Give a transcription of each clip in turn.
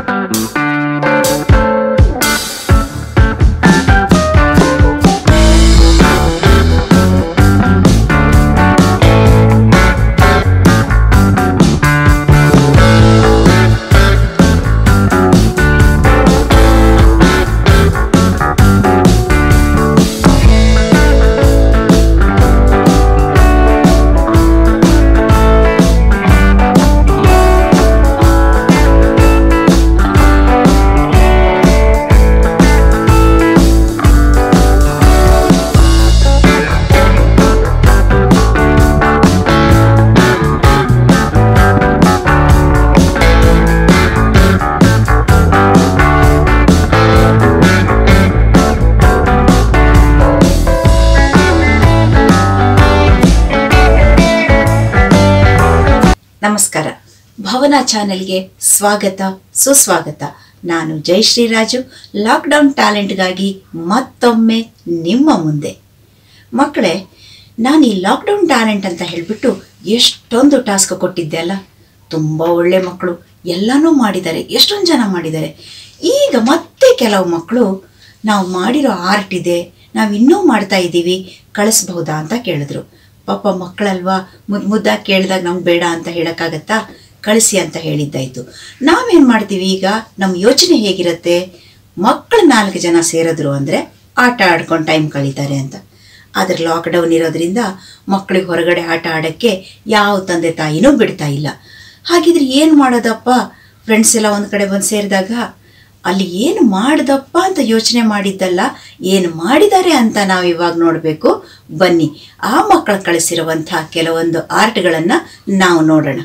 ನಮಸ್ಕಾರ ಭವನ ಚಾನೆಲ್ಗೆ ಸ್ವಾಗತ ಸುಸ್ವಾಗತ ನಾನು ಜಯಶ್ರೀ ರಾಜು ಲಾಕ್ಡೌನ್ ಟ್ಯಾಲೆಂಟ್ಗಾಗಿ ಮತ್ತೊಮ್ಮೆ ನಿಮ್ಮ ಮುಂದೆ ಮಕ್ಕಳೇ ನಾನು ಈ ಲಾಕ್ಡೌನ್ ಟ್ಯಾಲೆಂಟ್ ಅಂತ ಹೇಳಿಬಿಟ್ಟು ಎಷ್ಟೊಂದು ಟಾಸ್ಕ್ ಕೊಟ್ಟಿದ್ದೆ ಅಲ್ಲ ತುಂಬ ಒಳ್ಳೆ ಮಕ್ಕಳು ಎಲ್ಲನೂ ಮಾಡಿದ್ದಾರೆ ಎಷ್ಟೊಂದು ಜನ ಮಾಡಿದ್ದಾರೆ ಈಗ ಮತ್ತೆ ಕೆಲವು ಮಕ್ಕಳು ನಾವು ಮಾಡಿರೋ ಆರ್ಟ್ ಇದೆ ನಾವು ಇನ್ನೂ ಮಾಡ್ತಾ ಇದ್ದೀವಿ ಕಳಿಸ್ಬಹುದಾ ಅಂತ ಕೇಳಿದ್ರು ಪಾಪ ಮಕ್ಕಳಲ್ವಾ ಮುದ್ದು ಮುದ್ದಾಗಿ ಕೇಳಿದಾಗ ನಮ್ಗೆ ಬೇಡ ಅಂತ ಹೇಳೋಕ್ಕಾಗತ್ತಾ ಕಳಿಸಿ ಅಂತ ಹೇಳಿದ್ದಾಯ್ತು ನಾವೇನು ಮಾಡ್ತೀವಿ ಈಗ ನಮ್ಮ ಯೋಚನೆ ಹೇಗಿರುತ್ತೆ ಮಕ್ಕಳು ನಾಲ್ಕು ಜನ ಸೇರಿದ್ರು ಅಂದರೆ ಆಟ ಆಡ್ಕೊಂಡು ಟೈಮ್ ಕಳೀತಾರೆ ಅಂತ ಆದರೆ ಲಾಕ್ಡೌನ್ ಇರೋದ್ರಿಂದ ಮಕ್ಕಳಿಗೆ ಹೊರಗಡೆ ಆಟ ಆಡೋಕ್ಕೆ ಯಾವ ತಂದೆ ತಾಯಿನೂ ಬಿಡ್ತಾ ಇಲ್ಲ ಹಾಗಿದ್ರೆ ಏನು ಮಾಡೋದಪ್ಪ ಫ್ರೆಂಡ್ಸ್ ಎಲ್ಲ ಒಂದು ಕಡೆ ಬಂದು ಸೇರಿದಾಗ ಅಲ್ಲಿ ಏನು ಮಾಡ್ದಪ್ಪ ಅಂತ ಯೋಚನೆ ಮಾಡಿದ್ದಲ್ಲ ಏನು ಮಾಡಿದ್ದಾರೆ ಅಂತ ನಾವು ಇವಾಗ ನೋಡಬೇಕು ಬನ್ನಿ ಆ ಮಕ್ಕಳು ಕಳಿಸಿರುವಂಥ ಕೆಲವೊಂದು ಆರ್ಟ್ಗಳನ್ನು ನಾವು ನೋಡೋಣ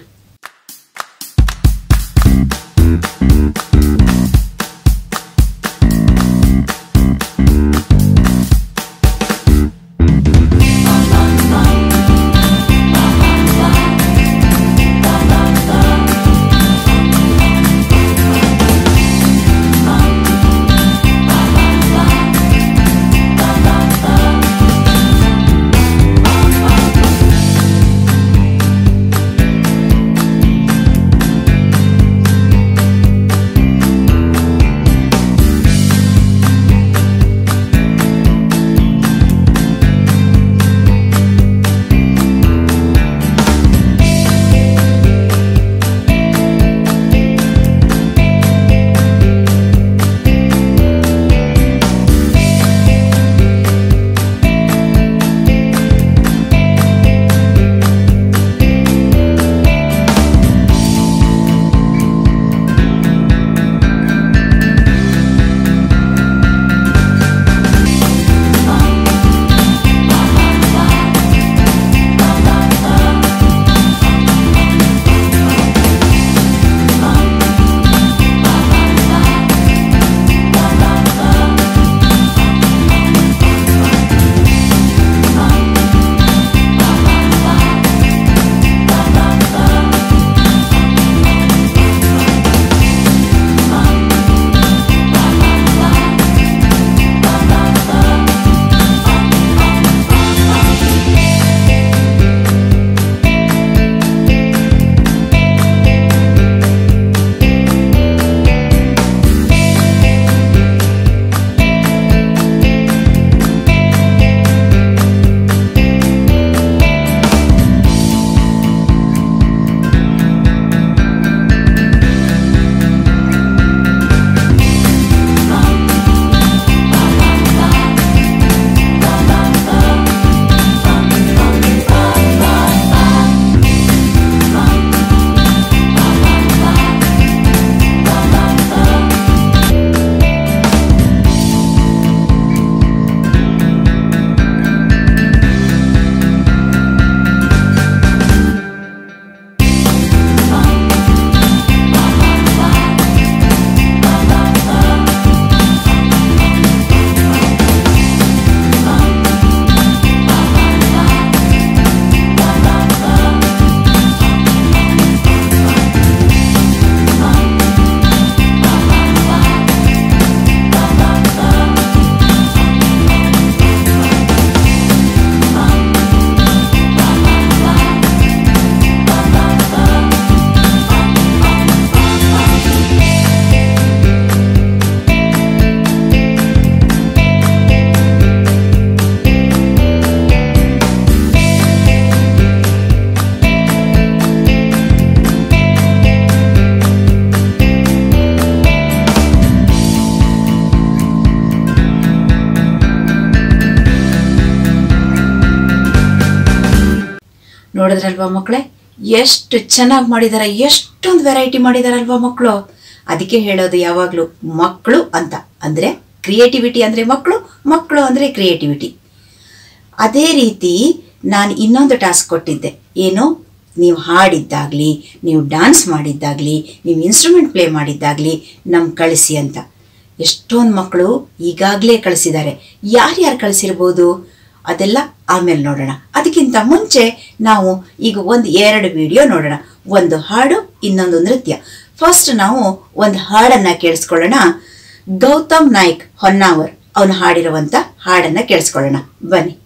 ಮಾಡಿದಾರಲ್ವಾ ಮಕ್ಕಳೇ ಎಷ್ಟು ಚೆನ್ನಾಗಿ ಮಾಡಿದಾರೆ ಎಷ್ಟೊಂದು ವೆರೈಟಿ ಮಾಡಿದಾರಲ್ವಾ ಮಕ್ಕಳು ಅದಕ್ಕೆ ಹೇಳೋದು ಯಾವಾಗಲೂ ಮಕ್ಕಳು ಅಂತ ಅಂದರೆ ಕ್ರಿಯೇಟಿವಿಟಿ ಅಂದರೆ ಮಕ್ಕಳು ಮಕ್ಕಳು ಅಂದರೆ ಕ್ರಿಯೇಟಿವಿಟಿ ಅದೇ ರೀತಿ ನಾನು ಇನ್ನೊಂದು ಟಾಸ್ಕ್ ಕೊಟ್ಟಿದ್ದೆ ಏನು ನೀವು ಹಾಡಿದ್ದಾಗಲಿ ನೀವು ಡ್ಯಾನ್ಸ್ ಮಾಡಿದ್ದಾಗಲಿ ನೀವು ಇನ್ಸ್ಟ್ರೂಮೆಂಟ್ ಪ್ಲೇ ಮಾಡಿದ್ದಾಗಲಿ ನಮ್ಗೆ ಕಳಿಸಿ ಅಂತ ಎಷ್ಟೊಂದು ಮಕ್ಕಳು ಈಗಾಗಲೇ ಕಳಿಸಿದ್ದಾರೆ ಯಾರ್ಯಾರು ಕಳಿಸಿರ್ಬೋದು ಅದೆಲ್ಲ ಆಮೇಲೆ ನೋಡೋಣ ಅದಕ್ಕಿಂತ ಮುಂಚೆ ನಾವು ಈಗ ಒಂದು ಎರಡು ವಿಡಿಯೋ ನೋಡೋಣ ಒಂದು ಹಾಡು ಇನ್ನೊಂದು ನೃತ್ಯ ಫಸ್ಟ್ ನಾವು ಒಂದು ಹಾಡನ್ನ ಕೇಳಿಸ್ಕೊಳ್ಳೋಣ ಗೌತಮ್ ನಾಯ್ಕ್ ಹೊನ್ನಾವರ್ ಅವನು ಹಾಡಿರುವಂತ ಹಾಡನ್ನ ಕೇಳಿಸ್ಕೊಳ್ಳೋಣ ಬನ್ನಿ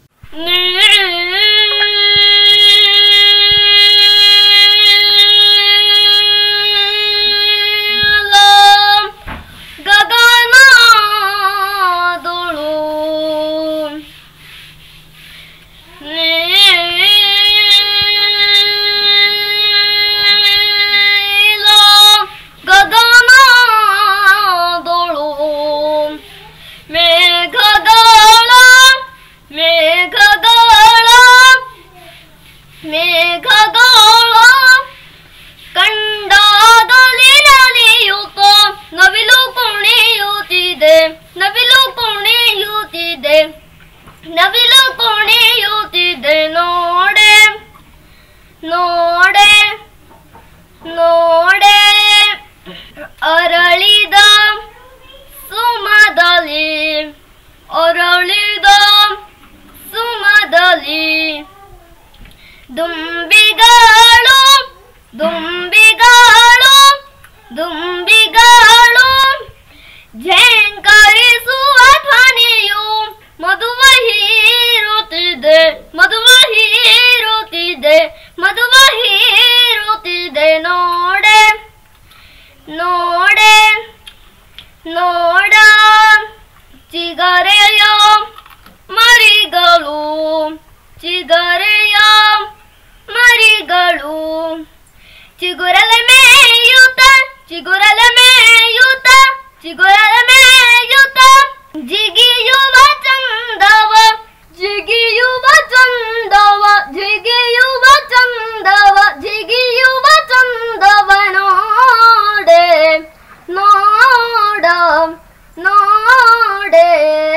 ಗಗನದೊಳು ನೀಲ ಗಗನದೊಳು ಮೇಘಗಳ ಮೇಘಗಳ ಮೇಘಗಳ ಕಂಡಾಗಲಿ ನಲಿಯುತ್ತ ನವಿಲು ಕುಣಿಯುತ್ತಿದೆ ನವಿಲು ಕುಣಿಯುತ್ತಿದೆ ನವಿಲು ಕುಣಿಯುತ್ತಿದೆ ನೋಡೆ ನೋಡೆ ನೋಡೆ ಅರಳಿದ ಸುಮದಲಿ ಅರಳಿದ ಸುಮದಲಿ ದುಂಬಿಗಳು ದುಂಬಿಗಳು ದುಂಬಿಗಳು ಝೇಂಕರಿಸುವ ಧ್ವನಿಯು ಮಧುವ ಹೀರುತ್ತಿದೆ ಮಧುವ ಹೀರುತ್ತಿದೆ ಮಧುವ ಹೀರುತ್ತಿದೆ ನೋಡೆ ನೋಡೆ ನೋಡ ಚಿಗರೆಯ ಮರಿಗಳು ಚಿಗರೆಯ ಮರಿಗಳು ಚಿಗುರಲ ಮೇಯುತ್ತ ಚಿಗುರಲ ಮೇಯುತ್ತ ಚಿಗುರಲ ಮೇಯುತ್ತ ಜಿಗಿಯುವ ಚಂದವ ಜಿಗಿಯುವ ಚಂದವ ಜಿಗಿಯುವ ಚಂದವ ಜಿಗಿಯುವ ಚಂದವ ನೋಡೆ ನೋಡ ನೋಡೆ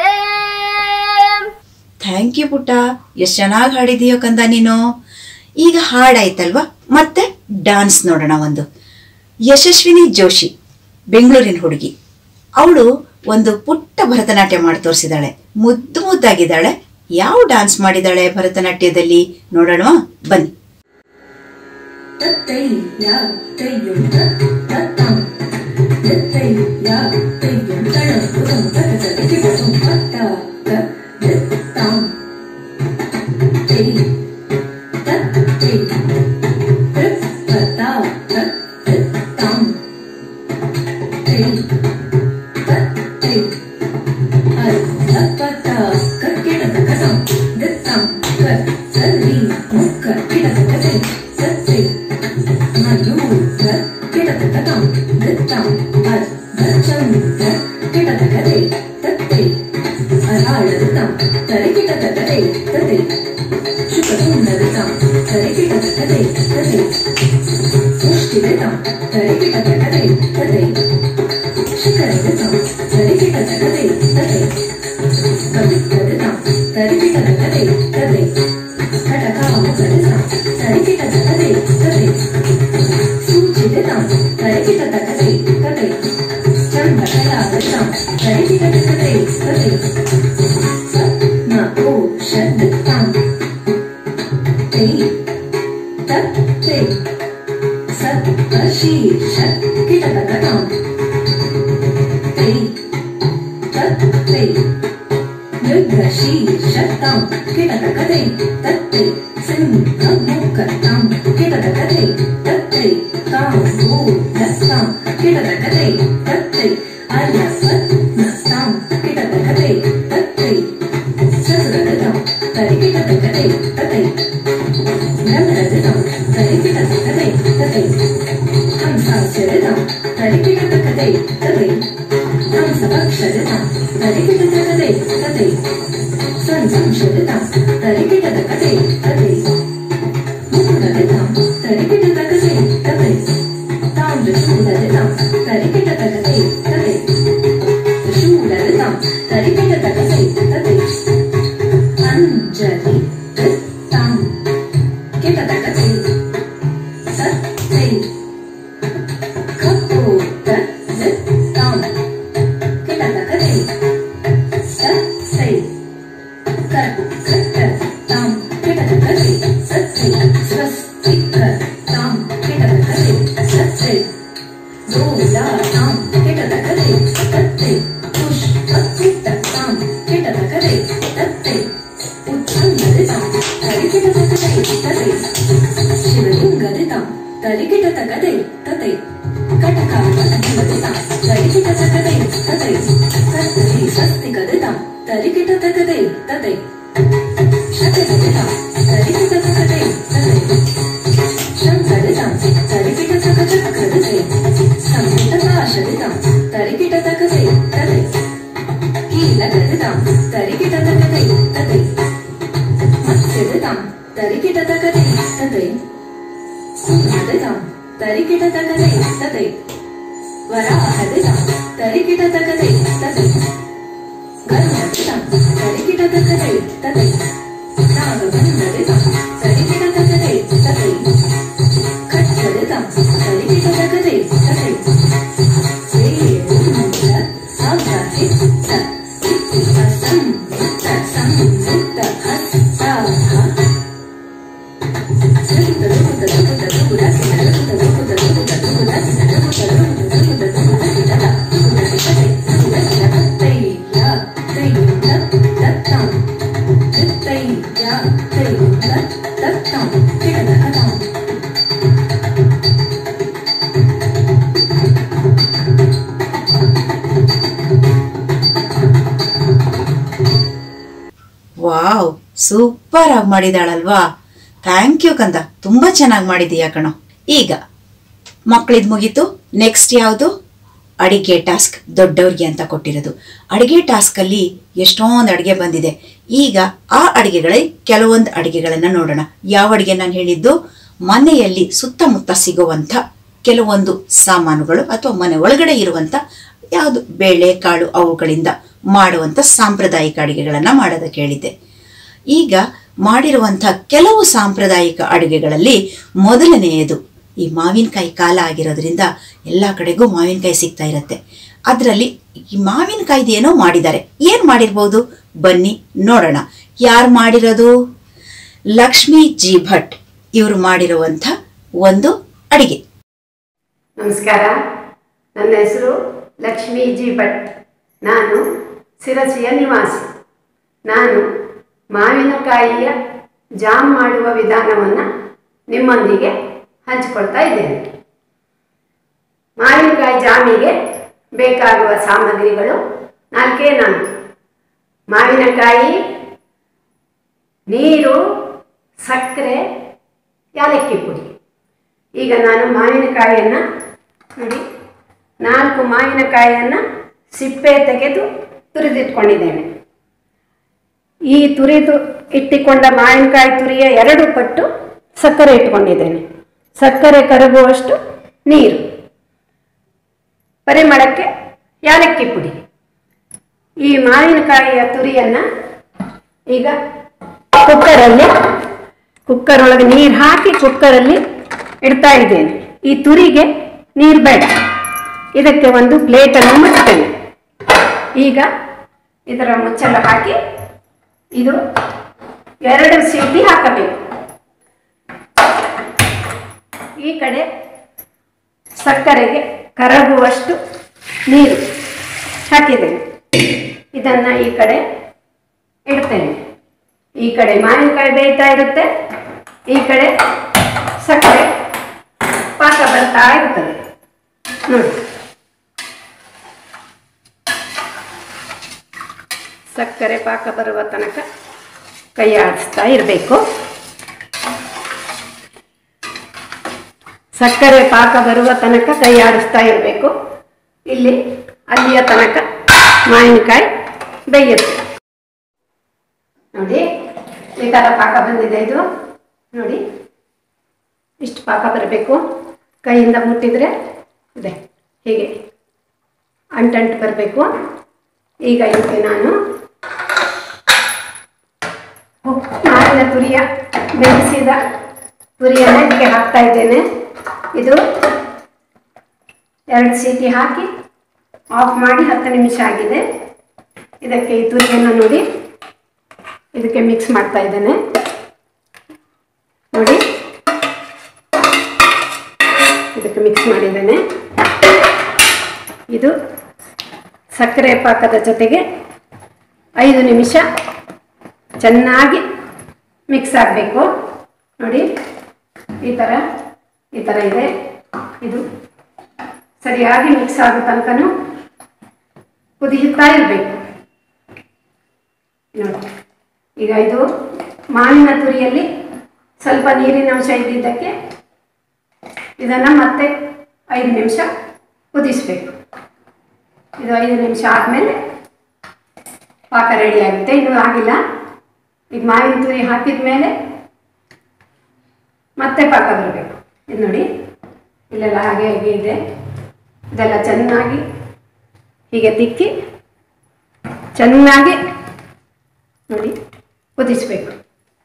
ಥ್ಯಾಂಕ್ ಯು ಪುಟ್ಟ ಎಷ್ಟು ಚೆನ್ನಾಗಿ ಹಾಡಿದೀಯೋ ಕಂದ ನೀನು ಈಗ ಹಾಡಾಯ್ತಲ್ವಾ ಮತ್ತೆ ಡಾನ್ಸ್ ನೋಡೋಣ ಒಂದು ಯಶಸ್ವಿನಿ ಜೋಶಿ ಬೆಂಗಳೂರಿನ ಹುಡುಗಿ ಅವಳು ಒಂದು ಪುಟ್ಟ ಭರತನಾಟ್ಯ ಮಾಡಿ ತೋರಿಸಿದಾಳೆ ಮುದ್ದು ಮುದ್ದಾಗಿದ್ದಾಳೆ ಯಾವ ಡಾನ್ಸ್ ಮಾಡಿದಾಳೆ ಭರತನಾಟ್ಯದಲ್ಲಿ ನೋಡೋಣ ಬನ್ನಿ தத்தை யா தையும் தத் தத்தம் தத்தை யா தையும் தளம் புதம் தக தகதி புதம் தத்தா க தத்தம் தை தத் தை தத் தத்தா க தத்தம் தை தத் தை ஹர் தப்பத்தா கக்கிட தகதம் தத்தம் க சரி முக்க கிட தகதை சத்தை மயூர கிடதகதம் திட்டம் அர் தச்சந்த கிடதகதை தத்தை அராளதம் தரிகிடதகதை தத்தை சுகசுந்தரதம் தரிகிடதகதை தத்தை சுஷ்டிதம் தரிகிடதகதை தத்தை ಶಿಖರದಂ ತರಿಗಿಡದಗದೆ ತದೆ ಕವಿತ್ತದಂ ತರಿಗಿಡದಗದೆ ತದೆ ಕಟಕಾಮುಖದಂ ತರಿಗಿಡದಗದೆ ತದೆ ಸೂಚಿದಂ ತರಿಗಿಡದಗದೆ ತದೆ ಚಂಡಕಲಾದಂ ತರಿಗಿಡದಗದೆ ತದೆ ಸತ್ನ ಓ ಶಬ್ದಂ ತೇ ತತ್ತೆ ಸತ್ ಶೀರ್ಷ ಕಿಟಕಟಂ तै तत्तै मृगशीर्षतां किटकटै तत्तै सिंहमुखतां किटकटै तत्तै तां भूतस्तां किटकटै तत्तै अलसत्नस्तां किटकटै तत्तै चतुरदं तरिकिटकटै तत्तै ब्रह्मरदं तरिकिटकटै तत्तै हंसाचरदं तरिकिटकटै तत्तै ಹಂಸಪಕ್ಷರತಂ ತರಿಕಿಟತಕತೆ ಕತೆ ಸಂಸಂಶರತಂ ತರಿಕಿಟತಕತೆ ಕತೆ ಮುಕುಟರತಂ ತರಿಕಿಟ ತಕದೆ ತದೆ ಸುಮ್ಮದೆದ ತರಿಕಿಟ ತಕದೆ ತದೆ ವರಾಹದೆದ ತರಿಕಿಟ ತಕದೆ ತದೆ ಗರುಡದೆದ ತರಿಕಿಟ ತಕದೆ ತದೆ ನಾಗಬಂಧದೆದ ತರಿಕಿಟ ತಕದೆ ತದೆ ಖಡ್ಗದೆದ ತರಿಕಿಟ ತಕದೆ ತದೆ ಸೇರುಂದ ಅಭಹಿತ ಇತ್ತ ಸಂಯುಕ್ತ ಸಂಯುಕ್ತ ಹಸ್ತಾಹ ವಾವ್ ಸೂಪರ್ ಆಗಿ ಮಾಡಿದಾಳಲ್ವಾ ಥ್ಯಾಂಕ್ ಯು ಕಂದ ತುಂಬಾ ಚೆನ್ನಾಗಿ ಮಾಡಿದೀಯ ಕಣೋ ಈಗ ಮಕ್ಕಳಿದ್ ಮುಗೀತು ನೆಕ್ಸ್ಟ್ ಯಾವುದು ಅಡಿಗೆ ಟಾಸ್ಕ್ ದೊಡ್ಡವ್ರಿಗೆ ಅಂತ ಕೊಟ್ಟಿರೋದು ಅಡಿಗೆ ಟಾಸ್ಕ್ ಅಲ್ಲಿ ಎಷ್ಟೊಂದು ಅಡಿಗೆ ಬಂದಿದೆ ಈಗ ಆ ಅಡಿಗೆಗಳಲ್ಲಿ ಕೆಲವೊಂದು ಅಡಿಗೆಗಳನ್ನ ನೋಡೋಣ ಯಾವ ಅಡಿಗೆ ನಾನು ಹೇಳಿದ್ದು ಮನೆಯಲ್ಲಿ ಸುತ್ತಮುತ್ತ ಸಿಗುವಂಥ ಕೆಲವೊಂದು ಸಾಮಾನುಗಳು ಅಥವಾ ಮನೆ ಒಳಗಡೆ ಇರುವಂಥ ಯಾವುದು ಬೇಳೆ ಕಾಳು ಅವುಗಳಿಂದ ಮಾಡುವಂಥ ಸಾಂಪ್ರದಾಯಿಕ ಅಡಿಗೆಗಳನ್ನ ಮಾಡೋದಕ್ಕೆ ಹೇಳಿದ್ದೆ ಈಗ ಮಾಡಿರುವಂಥ ಕೆಲವು ಸಾಂಪ್ರದಾಯಿಕ ಅಡುಗೆಗಳಲ್ಲಿ ಮೊದಲನೆಯದು ಈ ಮಾವಿನಕಾಯಿ ಕಾಲ ಆಗಿರೋದ್ರಿಂದ ಎಲ್ಲ ಕಡೆಗೂ ಮಾವಿನಕಾಯಿ ಸಿಗ್ತಾ ಇರತ್ತೆ ಅದರಲ್ಲಿ ಈ ಮಾವಿನಕಾಯ್ದು ಏನೋ ಮಾಡಿದ್ದಾರೆ ಏನು ಮಾಡಿರ್ಬೋದು ಬನ್ನಿ ನೋಡೋಣ ಯಾರು ಮಾಡಿರೋದು ಲಕ್ಷ್ಮೀ ಜಿ ಭಟ್ ಇವರು ಮಾಡಿರುವಂಥ ಒಂದು ಅಡಿಗೆ ನಮಸ್ಕಾರ ನನ್ನ ಹೆಸರು ಲಕ್ಷ್ಮೀ ಜಿ ಭಟ್ ನಾನು ಸಿರಸಿಯ ನಿವಾಸಿ ನಾನು ಮಾವಿನಕಾಯಿಯ ಜಾಮ್ ಮಾಡುವ ವಿಧಾನವನ್ನು ನಿಮ್ಮೊಂದಿಗೆ ಹಂಚಿಕೊಳ್ತಾ ಇದ್ದೇನೆ ಮಾವಿನಕಾಯಿ ಜಾಮಿಗೆ ಬೇಕಾಗುವ ಸಾಮಗ್ರಿಗಳು ನಾಲ್ಕೇ ನಾಲ್ಕು ಮಾವಿನಕಾಯಿ ನೀರು ಸಕ್ಕರೆ ಯಾಲಕ್ಕಿ ಪುಡಿ ಈಗ ನಾನು ಮಾವಿನಕಾಯಿಯನ್ನು ನೋಡಿ ನಾಲ್ಕು ಮಾವಿನಕಾಯಿಯನ್ನು ಸಿಪ್ಪೆ ತೆಗೆದು ತುರಿದಿಟ್ಕೊಂಡಿದ್ದೇನೆ ಈ ತುರಿದು ಇಟ್ಟಿಕೊಂಡ ಮಾವಿನಕಾಯಿ ತುರಿಯ ಎರಡು ಪಟ್ಟು ಸಕ್ಕರೆ ಇಟ್ಕೊಂಡಿದ್ದೇನೆ ಸಕ್ಕರೆ ಕರಗುವಷ್ಟು ನೀರು ಪರಿಮಳಕ್ಕೆ ಯಾಲಕ್ಕಿ ಪುಡಿ ಈ ಮಾವಿನಕಾಯಿಯ ತುರಿಯನ್ನು ಈಗ ಕುಕ್ಕರಲ್ಲಿ ಕುಕ್ಕರ್ ಒಳಗೆ ನೀರು ಹಾಕಿ ಕುಕ್ಕರಲ್ಲಿ ಇಡ್ತಾ ಇದ್ದೇನೆ ಈ ತುರಿಗೆ ನೀರು ಬೇಡ ಇದಕ್ಕೆ ಒಂದು ಪ್ಲೇಟನ್ನು ಮುಚ್ತೇನೆ ಈಗ ಇದರ ಮುಚ್ಚಳ ಹಾಕಿ ಇದು ಎರಡು ಸೀಟಿ ಹಾಕಬೇಕು ಈ ಕಡೆ ಸಕ್ಕರೆಗೆ ಕರಗುವಷ್ಟು ನೀರು ಹಾಕಿದ್ದೇನೆ ಇದನ್ನು ಈ ಕಡೆ ಇಡ್ತೇನೆ ಈ ಕಡೆ ಮಾವಿನಕಾಯಿ ಬೇಯ್ತಾ ಇರುತ್ತೆ ಈ ಕಡೆ ಸಕ್ಕರೆ ಪಾಕ ಬರ್ತಾ ಇರ್ತದೆ ನೋಡಿ ಸಕ್ಕರೆ ಪಾಕ ಬರುವ ತನಕ ಕೈ ಆಡಿಸ್ತಾ ಇರಬೇಕು ಸಕ್ಕರೆ ಪಾಕ ಬರುವ ತನಕ ಕೈ ಆಡಿಸ್ತಾ ಇರಬೇಕು ಇಲ್ಲಿ ಅಲ್ಲಿಯ ತನಕ ಮಾವಿನಕಾಯಿ ಬೇಯುತ್ತೆ ನೋಡಿ ಈ ಥರ ಪಾಕ ಬಂದಿದೆ ಇದು ನೋಡಿ ಇಷ್ಟು ಪಾಕ ಬರಬೇಕು ಕೈಯಿಂದ ಮುಟ್ಟಿದರೆ ಇದೆ ಹೀಗೆ ಅಂಟಂಟು ಬರಬೇಕು ಈಗ ಇದಕ್ಕೆ ನಾನು ಉಪ್ಪು ಮಾವಿನ ತುರಿಯ ಬೆಳೆಸಿದ ತುರಿಯನ್ನು ಇದಕ್ಕೆ ಹಾಕ್ತಾ ಇದ್ದೇನೆ ಇದು ಎರಡು ಸೀಟಿ ಹಾಕಿ ಆಫ್ ಮಾಡಿ ಹತ್ತು ನಿಮಿಷ ಆಗಿದೆ ಇದಕ್ಕೆ ಈ ತುರಿಯನ್ನು ನೋಡಿ ಇದಕ್ಕೆ ಮಿಕ್ಸ್ ಮಾಡ್ತಾ ಇದ್ದೇನೆ ನೋಡಿ ಇದಕ್ಕೆ ಮಿಕ್ಸ್ ಮಾಡಿದ್ದೇನೆ ಇದು ಸಕ್ಕರೆ ಪಾಕದ ಜೊತೆಗೆ ಐದು ನಿಮಿಷ ಚೆನ್ನಾಗಿ ಮಿಕ್ಸ್ ಆಗಬೇಕು ನೋಡಿ ಈ ಥರ ಈ ಥರ ಇದೆ ಇದು ಸರಿಯಾಗಿ ಮಿಕ್ಸ್ ಆಗೋ ತನಕನೂ ಕುದಿಯುತ್ತಾ ಇರಬೇಕು ನೋಡಿ ಈಗ ಇದು ಮಾವಿನ ತುರಿಯಲ್ಲಿ ಸ್ವಲ್ಪ ನೀರಿನ ಅಂಶ ಇದ್ದಿದ್ದಕ್ಕೆ ಇದನ್ನು ಮತ್ತೆ ಐದು ನಿಮಿಷ ಕುದಿಸ್ಬೇಕು ಇದು ಐದು ನಿಮಿಷ ಆದಮೇಲೆ ಪಾಕ ರೆಡಿ ಆಗುತ್ತೆ ಇನ್ನೂ ಆಗಿಲ್ಲ ಈಗ ಮಾವಿನ ತುರಿ ಹಾಕಿದ ಮೇಲೆ ಮತ್ತೆ ಪಾಕ ಬರಬೇಕು ಇದು ನೋಡಿ ಇಲ್ಲೆಲ್ಲ ಹಾಗೆ ಹಾಗೆ ಇದೆ ಇದೆಲ್ಲ ಚೆನ್ನಾಗಿ ಹೀಗೆ ತಿಕ್ಕಿ ಚೆನ್ನಾಗಿ ನೋಡಿ ಕುದಿಸ್ಬೇಕು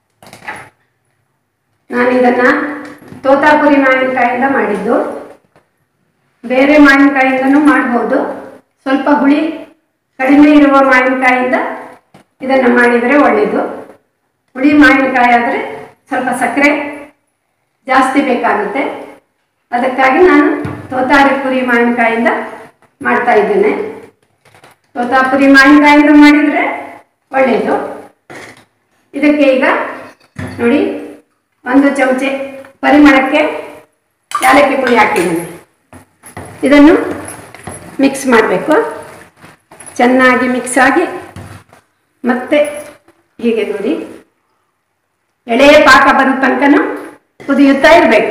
ನಾನು ಇದನ್ನು ತೋತಾಪುರಿ ಮಾವಿನಕಾಯಿಂದ ಮಾಡಿದ್ದು ಬೇರೆ ಮಾವಿನಕಾಯಿಂದನೂ ಮಾಡ್ಬೋದು ಸ್ವಲ್ಪ ಹುಳಿ ಕಡಿಮೆ ಇರುವ ಮಾವಿನಕಾಯಿಂದ ಇದನ್ನು ಮಾಡಿದರೆ ಒಳ್ಳೆಯದು ಹುಳಿ ಮಾವಿನಕಾಯಿ ಆದರೆ ಸ್ವಲ್ಪ ಸಕ್ಕರೆ ಜಾಸ್ತಿ ಬೇಕಾಗುತ್ತೆ ಅದಕ್ಕಾಗಿ ನಾನು ತೋತಾರಿ ಪುರಿ ಮಾವಿನಕಾಯಿಂದ ಮಾಡ್ತಾ ಇದ್ದೇನೆ ತೋತಾಪುರಿ ಮಾವಿನಕಾಯಿಂದ ಮಾಡಿದರೆ ಒಳ್ಳೆಯದು ಇದಕ್ಕೆ ಈಗ ನೋಡಿ ಒಂದು ಚಮಚೆ ಪರಿಮಳಕ್ಕೆ ಯಾಲಕ್ಕಿ ಪುಡಿ ಹಾಕಿದ್ದೇನೆ ಇದನ್ನು ಮಿಕ್ಸ್ ಮಾಡಬೇಕು ಚೆನ್ನಾಗಿ ಮಿಕ್ಸ್ ಆಗಿ ಮತ್ತೆ ಹೀಗೆ ನೋಡಿ ಎಳೆಯ ಪಾಕ ಬರೋ ತನಕನೂ ಕುದಿಯುತ್ತಾ ಇರಬೇಕು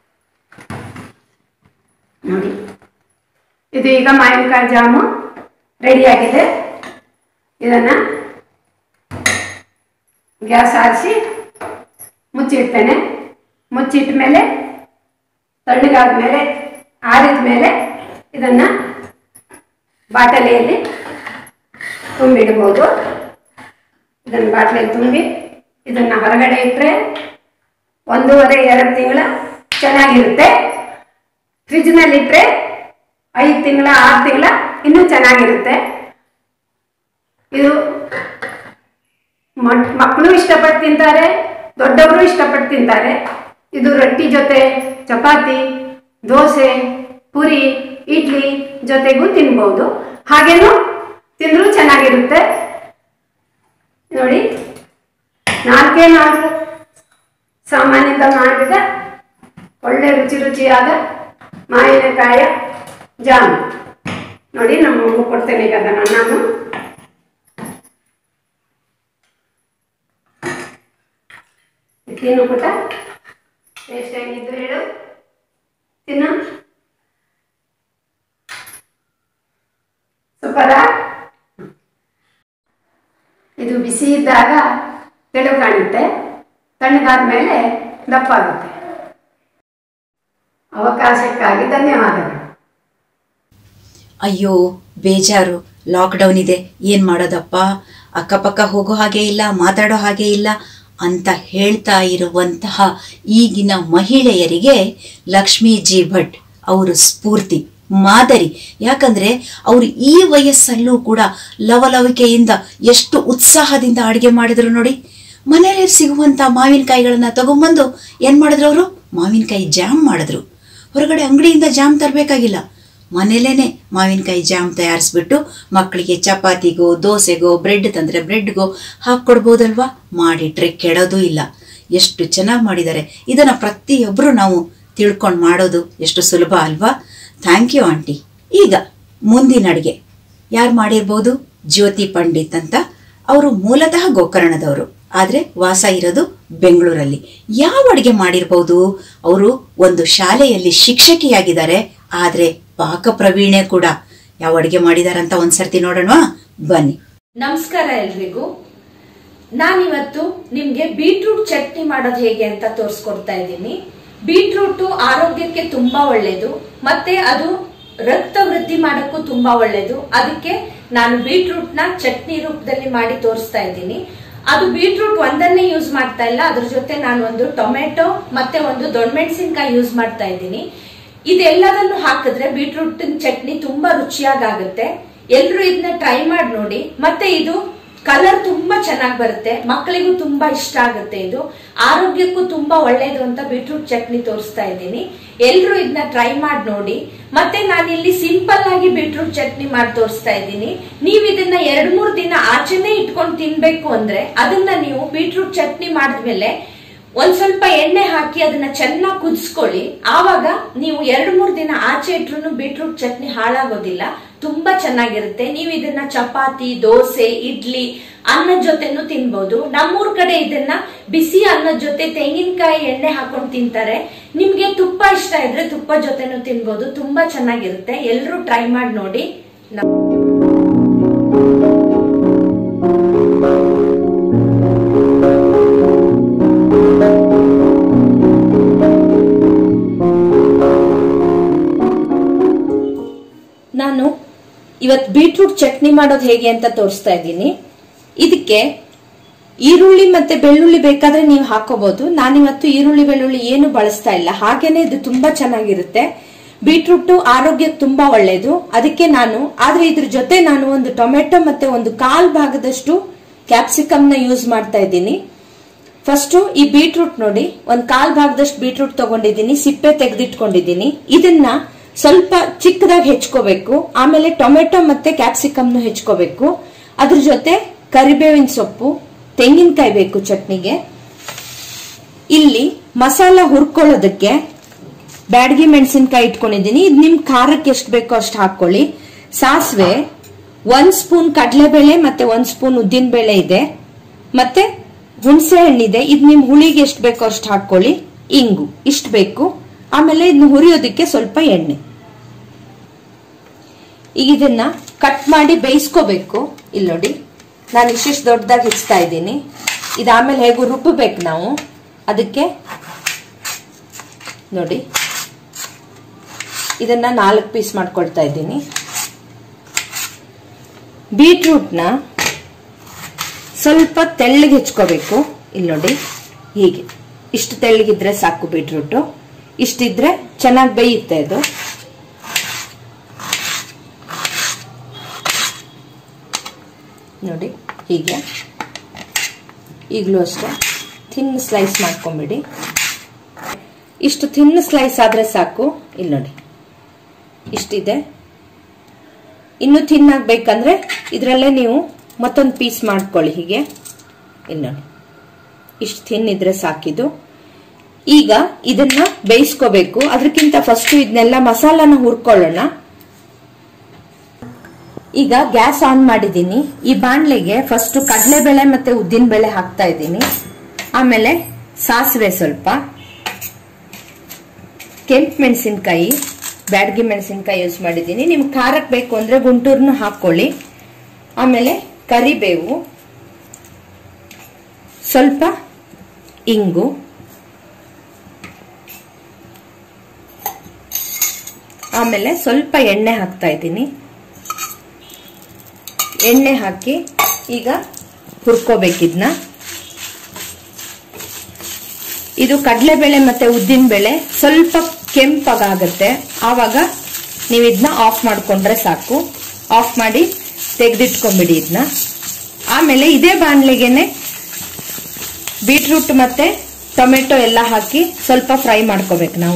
ನೋಡಿ ಇದು ಈಗ ಮಾವಿನಕಾಯಿ ಜಾಮು ರೆಡಿಯಾಗಿದೆ ಇದನ್ನು ಗ್ಯಾಸ್ ಆರಿಸಿ ಮುಚ್ಚಿಡ್ತೇನೆ ಮುಚ್ಚಿಟ್ಟ ಮೇಲೆ ತಣ್ಣಗಾದ ಮೇಲೆ ಆರಿದ ಮೇಲೆ ಇದನ್ನು ಬಾಟಲಿಯಲ್ಲಿ ತುಂಬಿಡ್ಬೋದು ಇದನ್ನು ಬಾಟ್ಲಿಯಲ್ಲಿ ತುಂಬಿ ಇದನ್ನು ಹೊರಗಡೆ ಇಟ್ಟರೆ ಒಂದೂವರೆ ಎರಡು ತಿಂಗಳ ಚೆನ್ನಾಗಿರುತ್ತೆ ಫ್ರಿಜ್ನಲ್ಲಿ ಇಟ್ಟರೆ ಐದು ತಿಂಗಳ ಆರು ತಿಂಗಳ ಇನ್ನೂ ಚೆನ್ನಾಗಿರುತ್ತೆ ಇದು ಮಕ್- ಮಕ್ಕಳು ಇಷ್ಟಪಟ್ಟು ತಿಂತಾರೆ ದೊಡ್ಡವರು ಇಷ್ಟಪಟ್ಟು ತಿಂತಾರೆ ಇದು ರೊಟ್ಟಿ ಜೊತೆ ಚಪಾತಿ ದೋಸೆ ಪುರಿ ಇಡ್ಲಿ ಜೊತೆಗೂ ತಿನ್ಬೋದು ಹಾಗೇನು ತಿಂದರೂ ಚೆನ್ನಾಗಿರುತ್ತೆ ನೋಡಿ ನಾಲ್ಕೇ ನಾಲ್ಕು ಸಾಮಾನ್ಯದ ಮಾಡಿದ ಒಳ್ಳೆ ರುಚಿ ರುಚಿಯಾದ ಮಾವಿನಕಾಯ ಜಾಮ್ ನೋಡಿ ನಮ್ಮ ಮಗು ಕೊಡ್ತೇನೆ ಈಗ ಅದನ್ನು ನಾನು ತಿನ್ನು ಪುಟ್ಟ ಟೇಸ್ಟ್ ಹೆಂಗಿದ್ದು ಹೇಳು ತಿನ್ನು ಸೂಪರಾ ಇದು ಬಿಸಿ ಇದ್ದಾಗ ತೆಳು ಕಾಣುತ್ತೆ ತಣ್ಣಗಾದ ಮೇಲೆ ದಪ್ಪ ಆಗುತ್ತೆ ಅವಕಾಶಕ್ಕಾಗಿ ಧನ್ಯವಾದಗಳು ಅಯ್ಯೋ ಬೇಜಾರು ಲಾಕ್ಡೌನ್ ಇದೆ ಏನು ಮಾಡೋದಪ್ಪ ಅಕ್ಕಪಕ್ಕ ಹೋಗೋ ಹಾಗೆ ಇಲ್ಲ ಮಾತಾಡೋ ಹಾಗೆ ಇಲ್ಲ ಅಂತ ಹೇಳ್ತಾ ಇರುವಂತಹ ಈಗಿನ ಮಹಿಳೆಯರಿಗೆ ಲಕ್ಷ್ಮೀ ಜಿ ಭಟ್ ಅವರು ಸ್ಫೂರ್ತಿ ಮಾದರಿ ಯಾಕಂದ್ರೆ ಅವರು ಈ ವಯಸ್ಸಲ್ಲೂ ಕೂಡ ಲವಲವಿಕೆಯಿಂದ ಎಷ್ಟು ಉತ್ಸಾಹದಿಂದ ಅಡುಗೆ ಮಾಡಿದ್ರು ನೋಡಿ ಮನೆಯಲ್ಲಿ ಸಿಗುವಂತ ಮಾವಿನಕಾಯಿಗಳನ್ನ ತಗೊಂಬಂದು ಏನ್ ಮಾಡಿದ್ರು ಅವರು ಮಾವಿನಕಾಯಿ ಜಾಮ್ ಮಾಡಿದ್ರು ಹೊರಗಡೆ ಅಂಗಡಿಯಿಂದ ಜಾಮ್ ತರಬೇಕಾಗಿಲ್ಲ ಮನೇಲೇನೆ ಮಾವಿನಕಾಯಿ ಜಾಮ್ ತಯಾರಿಸ್ಬಿಟ್ಟು ಮಕ್ಕಳಿಗೆ ಚಪಾತಿಗೋ ದೋಸೆಗೋ ಬ್ರೆಡ್ ತಂದರೆ ಬ್ರೆಡ್ಗೋ ಹಾಕ್ಕೊಡ್ಬೋದಲ್ವಾ ಮಾಡಿಟ್ರೆ ಕೆಡೋದು ಇಲ್ಲ ಎಷ್ಟು ಚೆನ್ನಾಗಿ ಮಾಡಿದ್ದಾರೆ ಇದನ್ನು ಪ್ರತಿಯೊಬ್ಬರು ನಾವು ತಿಳ್ಕೊಂಡು ಮಾಡೋದು ಎಷ್ಟು ಸುಲಭ ಅಲ್ವಾ ಥ್ಯಾಂಕ್ ಯು ಆಂಟಿ ಈಗ ಮುಂದಿನ ಅಡುಗೆ ಯಾರು ಮಾಡಿರ್ಬೋದು ಜ್ಯೋತಿ ಪಂಡಿತ್ ಅಂತ ಅವರು ಮೂಲತಃ ಗೋಕರ್ಣದವರು ಆದರೆ ವಾಸ ಇರೋದು ಬೆಂಗಳೂರಲ್ಲಿ ಯಾವ ಅಡುಗೆ ಮಾಡಿರ್ಬೋದು ಅವರು ಒಂದು ಶಾಲೆಯಲ್ಲಿ ಶಿಕ್ಷಕಿಯಾಗಿದ್ದಾರೆ ಆದರೆ ಪಾಕ ಪ್ರವೀಣೆ ಕೂಡ ಯಾವ ಅಡುಗೆ ಮಾಡಿದಾರಂತ ಒಂದ್ಸರ್ತಿ ನೋಡೋಣ ಬನ್ನಿ ನಮಸ್ಕಾರ ಎಲ್ರಿಗೂ ನಾನಿವತ್ತು ನಿಮ್ಗೆ ಬೀಟ್ರೂಟ್ ಚಟ್ನಿ ಮಾಡೋದು ಹೇಗೆ ಅಂತ ತೋರಿಸ್ಕೊಡ್ತಾ ಇದ್ದೀನಿ ಬೀಟ್ರೂಟ್ ಆರೋಗ್ಯಕ್ಕೆ ತುಂಬಾ ಒಳ್ಳೇದು ಮತ್ತೆ ಅದು ರಕ್ತ ವೃದ್ಧಿ ಮಾಡಕ್ಕೂ ತುಂಬಾ ಒಳ್ಳೇದು ಅದಕ್ಕೆ ನಾನು ಬೀಟ್ರೂಟ್ ನ ಚಟ್ನಿ ರೂಪದಲ್ಲಿ ಮಾಡಿ ತೋರಿಸ್ತಾ ಇದ್ದೀನಿ ಅದು ಬೀಟ್ರೂಟ್ ಒಂದನ್ನೇ ಯೂಸ್ ಮಾಡ್ತಾ ಇಲ್ಲ ಅದ್ರ ಜೊತೆ ನಾನು ಒಂದು ಟೊಮೆಟೊ ಮತ್ತೆ ಒಂದು ದೊಣ್ಣಮೆಣಸಿನ್ಕಾಯಿ ಯೂಸ್ ಮಾಡ್ತಾ ಇದ್ದೀನಿ ಇದೆಲ್ಲದನ್ನು ಹಾಕಿದ್ರೆ ಬೀಟ್ರೂಟ್ ಚಟ್ನಿ ತುಂಬಾ ರುಚಿಯಾಗುತ್ತೆ ಎಲ್ರು ಇದನ್ನ ಟ್ರೈ ಮಾಡಿ ನೋಡಿ ಮತ್ತೆ ಇದು ಕಲರ್ ತುಂಬಾ ಚೆನ್ನಾಗಿ ಬರುತ್ತೆ ಮಕ್ಕಳಿಗೂ ತುಂಬಾ ಇಷ್ಟ ಆಗುತ್ತೆ ಇದು ಆರೋಗ್ಯಕ್ಕೂ ತುಂಬಾ ಒಳ್ಳೇದು ಅಂತ ಬೀಟ್ರೂಟ್ ಚಟ್ನಿ ತೋರಿಸ್ತಾ ಇದ್ದೀನಿ ಎಲ್ರು ಇದನ್ನ ಟ್ರೈ ಮಾಡಿ ನೋಡಿ ಮತ್ತೆ ನಾನಿಲ್ಲಿ ಸಿಂಪಲ್ ಆಗಿ ಬೀಟ್ರೂಟ್ ಚಟ್ನಿ ಮಾಡಿ ತೋರಿಸ್ತಾ ಇದ್ದೀನಿ ನೀವು ಇದನ್ನ ಎರಡ್ ಮೂರ್ ದಿನ ಆಚೆನೆ ಇಟ್ಕೊಂಡು ತಿನ್ಬೇಕು ಅಂದ್ರೆ ಅದನ್ನ ನೀವು ಬೀಟ್ರೂಟ್ ಚಟ್ನಿ ಮಾಡಿದ್ಮೇಲೆ ಒಂದ್ ಸ್ವಲ್ಪ ಎಣ್ಣೆ ಹಾಕಿ ಅದನ್ನ ಚೆನ್ನಾಗಿ ಕುದಿಸ್ಕೊಳ್ಳಿ ಆವಾಗ ನೀವು ಎರಡ್ ಮೂರ್ ದಿನ ಆಚೆ ಇಟ್ರು ಬೀಟ್ರೂಟ್ ಚಟ್ನಿ ಹಾಳಾಗೋದಿಲ್ಲ ತುಂಬಾ ಚೆನ್ನಾಗಿರುತ್ತೆ ನೀವು ಇದನ್ನ ಚಪಾತಿ ದೋಸೆ ಇಡ್ಲಿ ಅನ್ನದ ಜೊತೆನೂ ತಿನ್ಬಹುದು ನಮ್ಮೂರ್ ಕಡೆ ಇದನ್ನ ಬಿಸಿ ಅನ್ನದ ಜೊತೆ ತೆಂಗಿನಕಾಯಿ ಎಣ್ಣೆ ಹಾಕೊಂಡು ತಿಂತಾರೆ ನಿಮ್ಗೆ ತುಪ್ಪ ಇಷ್ಟ ಇದ್ರೆ ತುಪ್ಪ ಜೊತೆನೂ ತಿನ್ಬಹುದು ತುಂಬಾ ಚೆನ್ನಾಗಿರುತ್ತೆ ಎಲ್ರೂ ಟ್ರೈ ಮಾಡಿ ನೋಡಿ ಇವತ್ ಬೀಟ್ರೂಟ್ ಚಟ್ನಿ ಮಾಡೋದು ಹೇಗೆ ಅಂತ ತೋರಿಸ್ತಾ ಇದ್ದೀನಿ ಇದಕ್ಕೆ ಈರುಳ್ಳಿ ಮತ್ತೆ ಬೆಳ್ಳುಳ್ಳಿ ಬೇಕಾದ್ರೆ ನೀವು ಹಾಕೋಬಹುದು ನಾನಿವತ್ತು ಈರುಳ್ಳಿ ಬೆಳ್ಳುಳ್ಳಿ ಏನು ಬಳಸ್ತಾ ಇಲ್ಲ ಹಾಗೇನೆ ಇದು ತುಂಬಾ ಚೆನ್ನಾಗಿರುತ್ತೆ ಬೀಟ್ರೂಟ್ ಆರೋಗ್ಯಕ್ಕೆ ತುಂಬಾ ಒಳ್ಳೇದು ಅದಕ್ಕೆ ನಾನು ಆದ್ರೆ ಇದ್ರ ಜೊತೆ ನಾನು ಒಂದು ಟೊಮೆಟೊ ಮತ್ತೆ ಒಂದು ಕಾಲ್ ಭಾಗದಷ್ಟು ಕ್ಯಾಪ್ಸಿಕಮ್ ನ ಯೂಸ್ ಮಾಡ್ತಾ ಇದ್ದೀನಿ ಫಸ್ಟ್ ಈ ಬೀಟ್ರೂಟ್ ನೋಡಿ ಒಂದ್ ಕಾಲ್ ಭಾಗದಷ್ಟು ಬೀಟ್ರೂಟ್ ತಗೊಂಡಿದ್ದೀನಿ ಸಿಪ್ಪೆ ತೆಗೆದಿಟ್ಕೊಂಡಿದ್ದೀನಿ ಇದನ್ನ ಸ್ವಲ್ಪ ಚಿಕ್ಕದಾಗಿ ಹೆಚ್ಕೋಬೇಕು ಆಮೇಲೆ ಟೊಮೆಟೊ ಮತ್ತೆ ಕ್ಯಾಪ್ಸಿಕಮ್ನು ಹೆಚ್ಕೋಬೇಕು ಅದ್ರ ಜೊತೆ ಕರಿಬೇವಿನ ಸೊಪ್ಪು ತೆಂಗಿನಕಾಯಿ ಬೇಕು ಚಟ್ನಿಗೆ ಇಲ್ಲಿ ಮಸಾಲ ಹುರ್ಕೊಳ್ಳೋದಕ್ಕೆ ಬ್ಯಾಡಗಿ ಮೆಣಸಿನ್ಕಾಯಿ ಇಟ್ಕೊಂಡಿದ್ದೀನಿ ಇದು ನಿಮ್ ಖಾರಕ್ಕೆ ಎಷ್ಟು ಬೇಕೋ ಅಷ್ಟು ಹಾಕೊಳ್ಳಿ ಸಾಸಿವೆ ಒಂದ್ ಸ್ಪೂನ್ ಕಡಲೆಬೇಳೆ ಮತ್ತೆ ಒಂದ್ ಸ್ಪೂನ್ ಉದ್ದಿನ ಬೇಳೆ ಇದೆ ಮತ್ತೆ ಹುಣಸೆ ಹಣ್ಣಿದೆ ಇದು ನಿಮ್ ಹುಳಿಗೆ ಎಷ್ಟು ಬೇಕೋ ಅಷ್ಟು ಹಾಕೊಳ್ಳಿ ಇಂಗು ಇಷ್ಟು ಬೇಕು ಆಮೇಲೆ ಇದನ್ನ ಹುರಿಯೋದಕ್ಕೆ ಸ್ವಲ್ಪ ಎಣ್ಣೆ ಈಗ ಇದನ್ನ ಕಟ್ ಮಾಡಿ ಬೇಯಿಸ್ಕೋಬೇಕು ಇಲ್ಲಿ ನೋಡಿ ನಾನು ಇಷ್ಟಿಷ್ಟು ದೊಡ್ಡದಾಗಿ ಹೆಚ್ಚ್ತಾ ಇದ್ದೀನಿ ಇದಾದ್ಮೇಲೆ ಹೇಗೂ ರುಬ್ಬಬೇಕು ನಾವು ಅದಕ್ಕೆ ನೋಡಿ ಇದನ್ನ ನಾಲ್ಕು ಪೀಸ್ ಮಾಡ್ಕೊಳ್ತಾ ಇದ್ದೀನಿ ಬೀಟ್ರೂಟ್ನ ಸ್ವಲ್ಪ ತೆಳ್ಳಗೆ ಹೆಚ್ಕೋಬೇಕು ಇಲ್ಲಿ ನೋಡಿ ಹೀಗೆ ಇಷ್ಟು ತೆಳ್ಳಗಿದ್ರೆ ಸಾಕು ಬೀಟ್ರೂಟು ಇಷ್ಟಿದ್ರೆ ಚೆನ್ನಾಗಿ ಬೇಯುತ್ತೆ ಅದು ನೋಡಿ ಹೀಗೆ ಈಗಲೂ ಅಷ್ಟೇ ಥಿನ್ ಸ್ಲೈಸ್ ಮಾಡ್ಕೊಂಬಿಡಿ ಇಷ್ಟು ಥಿನ್ ಸ್ಲೈಸ್ ಆದ್ರೆ ಸಾಕು ಇಲ್ಲಿ ನೋಡಿ ಇಷ್ಟಿದೆ ಇನ್ನು ಥಿನ್ ಆಗ್ಬೇಕಂದ್ರೆ ಇದರಲ್ಲೇ ನೀವು ಮತ್ತೊಂದು ಪೀಸ್ ಮಾಡ್ಕೊಳ್ಳಿ ಹೀಗೆ ಇಲ್ಲಿ ನೋಡಿ ಇಷ್ಟು ಥಿನ್ ಇದ್ರೆ ಸಾಕಿದು ಈಗ ಇದನ್ನ ಬೇಯಿಸ್ಕೋಬೇಕು ಅದಕ್ಕಿಂತ ಫಸ್ಟ್ ಇದನ್ನೆಲ್ಲ ಮಸಾಲಾನ ಹುರ್ಕೊಳ್ಳೋಣ ಈಗ ಗ್ಯಾಸ್ ಆನ್ ಮಾಡಿದ್ದೀನಿ ಈ ಬಾಣ್ಲೆಗೆ ಫಸ್ಟ್ ಕಡಲೆಬೇಳೆ ಮತ್ತೆ ಉದ್ದಿನ ಬೇಳೆ ಹಾಕ್ತಾ ಇದ್ದೀನಿ ಆಮೇಲೆ ಸಾಸಿವೆ ಸ್ವಲ್ಪ ಕೆಂಪು ಮೆಣಸಿನ್ಕಾಯಿ ಬ್ಯಾಡಗಿ ಮೆಣಸಿನ್ಕಾಯಿ ಯೂಸ್ ಮಾಡಿದ್ದೀನಿ ನಿಮ್ಗೆ ಖಾರಕ್ಕೆ ಬೇಕು ಅಂದ್ರೆ ಗುಂಟೂರ್ನು ಹಾಕೊಳ್ಳಿ ಆಮೇಲೆ ಕರಿಬೇವು ಸ್ವಲ್ಪ ಇಂಗು ಆಮೇಲೆ ಸ್ವಲ್ಪ ಎಣ್ಣೆ ಹಾಕ್ತಾ ಇದ್ದೀನಿ ಎಣ್ಣೆ ಹಾಕಿ ಈಗ ಹುರ್ಕೋಬೇಕಿದ್ನ ಇದು ಕಡಲೆಬೇಳೆ ಮತ್ತೆ ಉದ್ದಿನ ಬೇಳೆ ಸ್ವಲ್ಪ ಕೆಂಪಗಾಗತ್ತೆ ಆವಾಗ ನೀವು ಇದನ್ನ ಆಫ್ ಮಾಡ್ಕೊಂಡ್ರೆ ಸಾಕು ಆಫ್ ಮಾಡಿ ತೆಗೆದಿಟ್ಕೊಂಬಿಡಿ ಇದನ್ನ ಆಮೇಲೆ ಇದೇ ಬಾಣಲೆಗೆನೆ ಬೀಟ್ರೂಟ್ ಮತ್ತೆ ಟೊಮೆಟೊ ಎಲ್ಲ ಹಾಕಿ ಸ್ವಲ್ಪ ಫ್ರೈ ಮಾಡ್ಕೋಬೇಕು ನಾವು